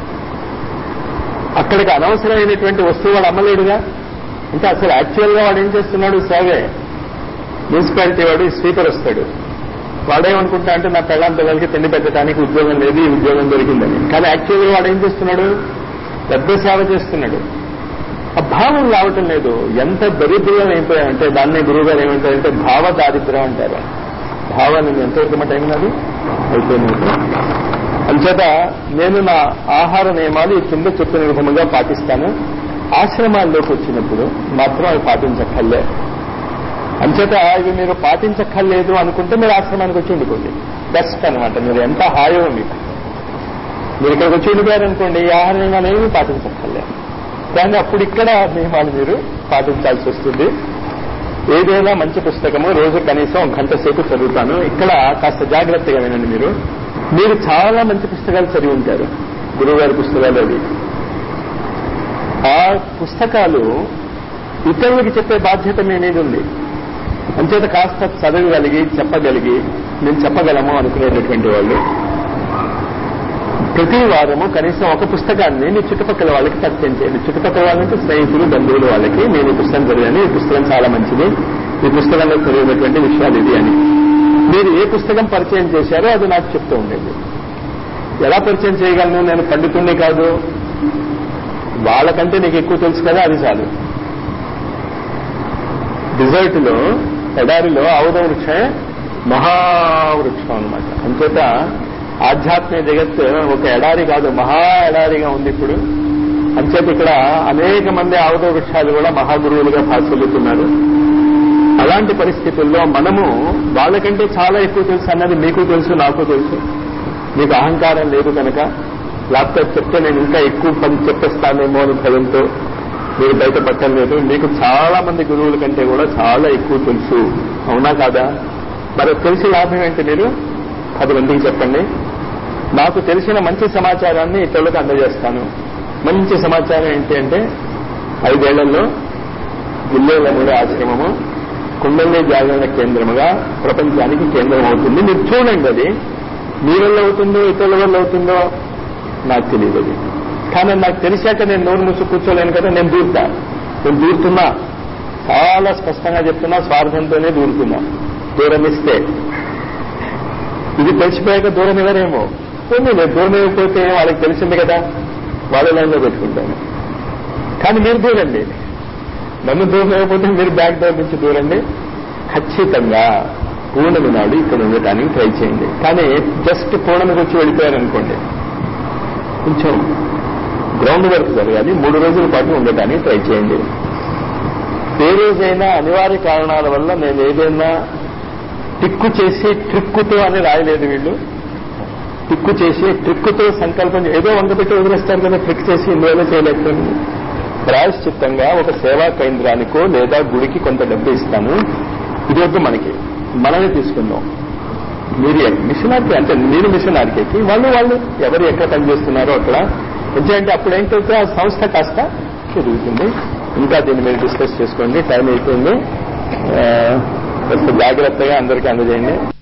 అక్కడికి అనవసరమైనటువంటి వస్తువు వాడు అమ్మలేడుగా అంటే అసలు యాక్చువల్ గా వాడు ఏం చేస్తున్నాడు సేవే మున్సిపాలిటీ వాడు స్వీపర్ వస్తాడు వాడేమనుకుంటా అంటే నా పెళ్ళాం పిల్లలకి తిండి పెట్టడానికి ఉద్యోగం లేదు ఈ ఉద్యోగం దొరికిందని కానీ యాక్చువల్గా వాడు ఏం చేస్తున్నాడు పెద్ద సేవ చేస్తున్నాడు ఆ భావం రావటం లేదు ఎంత దరిద్రం అయిపోయాయంటే దాన్నే గురువు గారు ఏమంటారంటే భావ దారిద్ర్యం అంటారు భావాన్ని ఎంతవరకు మాట టైం కాదు అయిపోయినట్టు అంచేత నేను నా ఆహార నియమాలు ఈ కింద చెప్పిన విధముగా పాటిస్తాను ఆశ్రమాల్లోకి వచ్చినప్పుడు మాత్రం అవి పాటించక్కర్లే అంచేత ఇవి మీరు పాటించక్కర్లేదు అనుకుంటే మీరు ఆశ్రమానికి వచ్చి ఉండిపోండి బెస్ట్ అనమాట మీరు ఎంత హాయో మీకు మీరు ఇక్కడికి వచ్చి ఉండిపోయారనుకోండి ఈ ఆహార నియమాలు ఏమి పాటించక్కర్లేదు కానీ అప్పుడు ఇక్కడ నియమాలు మీరు పాటించాల్సి వస్తుంది ఏదైనా మంచి పుస్తకము రోజు కనీసం ఒక గంట సేపు చదువుతాను ఇక్కడ కాస్త జాగ్రత్తగా వినండి మీరు మీరు చాలా మంచి పుస్తకాలు చదివి ఉంటారు గురువుగారి పుస్తకాలు అవి ఆ పుస్తకాలు ఇతరులకు చెప్పే బాధ్యత మీ మీద ఉంది అంచేత కాస్త చదవగలిగి చెప్పగలిగి మేము చెప్పగలము అనుకునేటటువంటి వాళ్ళు ప్రతి వారము కనీసం ఒక పుస్తకాన్ని మీ చుట్టుపక్కల వాళ్ళకి పరిచయం చేయండి చుట్టుపక్కల వాళ్ళంటే స్నేహితులు బంధువులు వాళ్ళకి నేను ఈ పుస్తకం చదివాను ఈ పుస్తకం చాలా మంచిది ఈ పుస్తకంలో చదివినటువంటి విషయాలు ఇది అని మీరు ఏ పుస్తకం పరిచయం చేశారో అది నాకు చెప్తూ ఉండేది ఎలా పరిచయం చేయగలను నేను పండితుణ్ణి కాదు వాళ్ళకంటే నీకు ఎక్కువ తెలుసు కదా అది చాలు డిజర్ట్ లో ఎడారిలో ఆవుద వృక్షమే మహావృక్షం అనమాట అంచేత ఆధ్యాత్మిక జగత్ ఒక ఎడారి కాదు మహా ఎడారిగా ఉంది ఇప్పుడు అంచేత ఇక్కడ అనేక మంది ఆవుద వృక్షాలు కూడా మహాగురువులుగా భాషలుతున్నారు అలాంటి పరిస్థితుల్లో మనము వాళ్ళకంటే చాలా ఎక్కువ తెలుసు అన్నది మీకు తెలుసు నాకు తెలుసు మీకు అహంకారం లేదు కనుక ల్యాప్టాప్ చెప్తే నేను ఇంకా ఎక్కువ పని చెప్పేస్తానేమో అని భయంతో మీరు బయటపడటం లేదు మీకు చాలా మంది గురువుల కంటే కూడా చాలా ఎక్కువ తెలుసు అవునా కాదా మరి తెలిసి లాభం ఏంటి మీరు పది మందికి చెప్పండి నాకు తెలిసిన మంచి సమాచారాన్ని ఇతరులకు అందజేస్తాను మంచి సమాచారం ఏంటి అంటే ఐదేళ్లలో గుల్లేలమూడి ఆశ్రమము కుండల్ని జాగరణ కేంద్రముగా ప్రపంచానికి కేంద్రం అవుతుంది మీరు చూడండి అది మీ వల్ల అవుతుందో ఇతరుల వల్ల అవుతుందో నాకు తెలియదు అది కానీ నాకు తెలిసాక నేను నోరు మూసి కూర్చోలేను కదా నేను దూరుతా నేను దూరుతున్నా చాలా స్పష్టంగా చెప్తున్నా స్వార్థంతోనే దూరుతున్నా దూరం ఇస్తే ఇది తెలిసిపోయాక దూరం ఎవరేమో పోనీ లేదు దూరం ఇవ్వకపోతే వాళ్ళకి తెలిసింది కదా వాళ్ళ లైన్లో పెట్టుకుంటాను కానీ మీరు దూరండి నన్ను దూరం ఇవ్వకపోతే మీరు బ్యాక్ డోర్ నుంచి దూరండి ఖచ్చితంగా పూర్ణమి నాడు ఇక్కడ ఉండటానికి ట్రై చేయండి కానీ జస్ట్ పూర్ణమికి వచ్చి వెళ్ళిపోయారనుకోండి కొంచెం గ్రౌండ్ వర్క్ జరగాలి మూడు రోజుల పాటు ఉండటానికి ట్రై చేయండి ఏ రోజైనా అనివార్య కారణాల వల్ల నేను ఏదైనా టిక్కు చేసి ట్రిక్కుతో అని రాయలేదు వీళ్ళు టిక్కు చేసి ట్రిక్కుతో సంకల్పం ఏదో వంద పెట్టి వదిలేస్తారు కదా ట్రిక్ చేసి ఇందువల్ల చేయలేకపోయింది ప్రాయశ్చిత్తంగా ఒక సేవా కేంద్రానికో లేదా గుడికి కొంత డబ్బు ఇస్తాను ఇది వద్దు మనకి మనమే తీసుకుందాం మీరు మిషనార్కి అంటే నేను మిషనార్కి వాళ్ళు వాళ్ళు ఎవరు ఎక్కడ పనిచేస్తున్నారో అక్కడ ఎందుకంటే అప్పుడు ఏంటంటే ఆ సంస్థ కాస్త పెరుగుతుంది ఇంకా దీన్ని మీరు డిస్కస్ చేసుకోండి టైం అయిపోయింది ఆ, కాస్త జాగ్రత్తగా అందరికీ అందజేయండి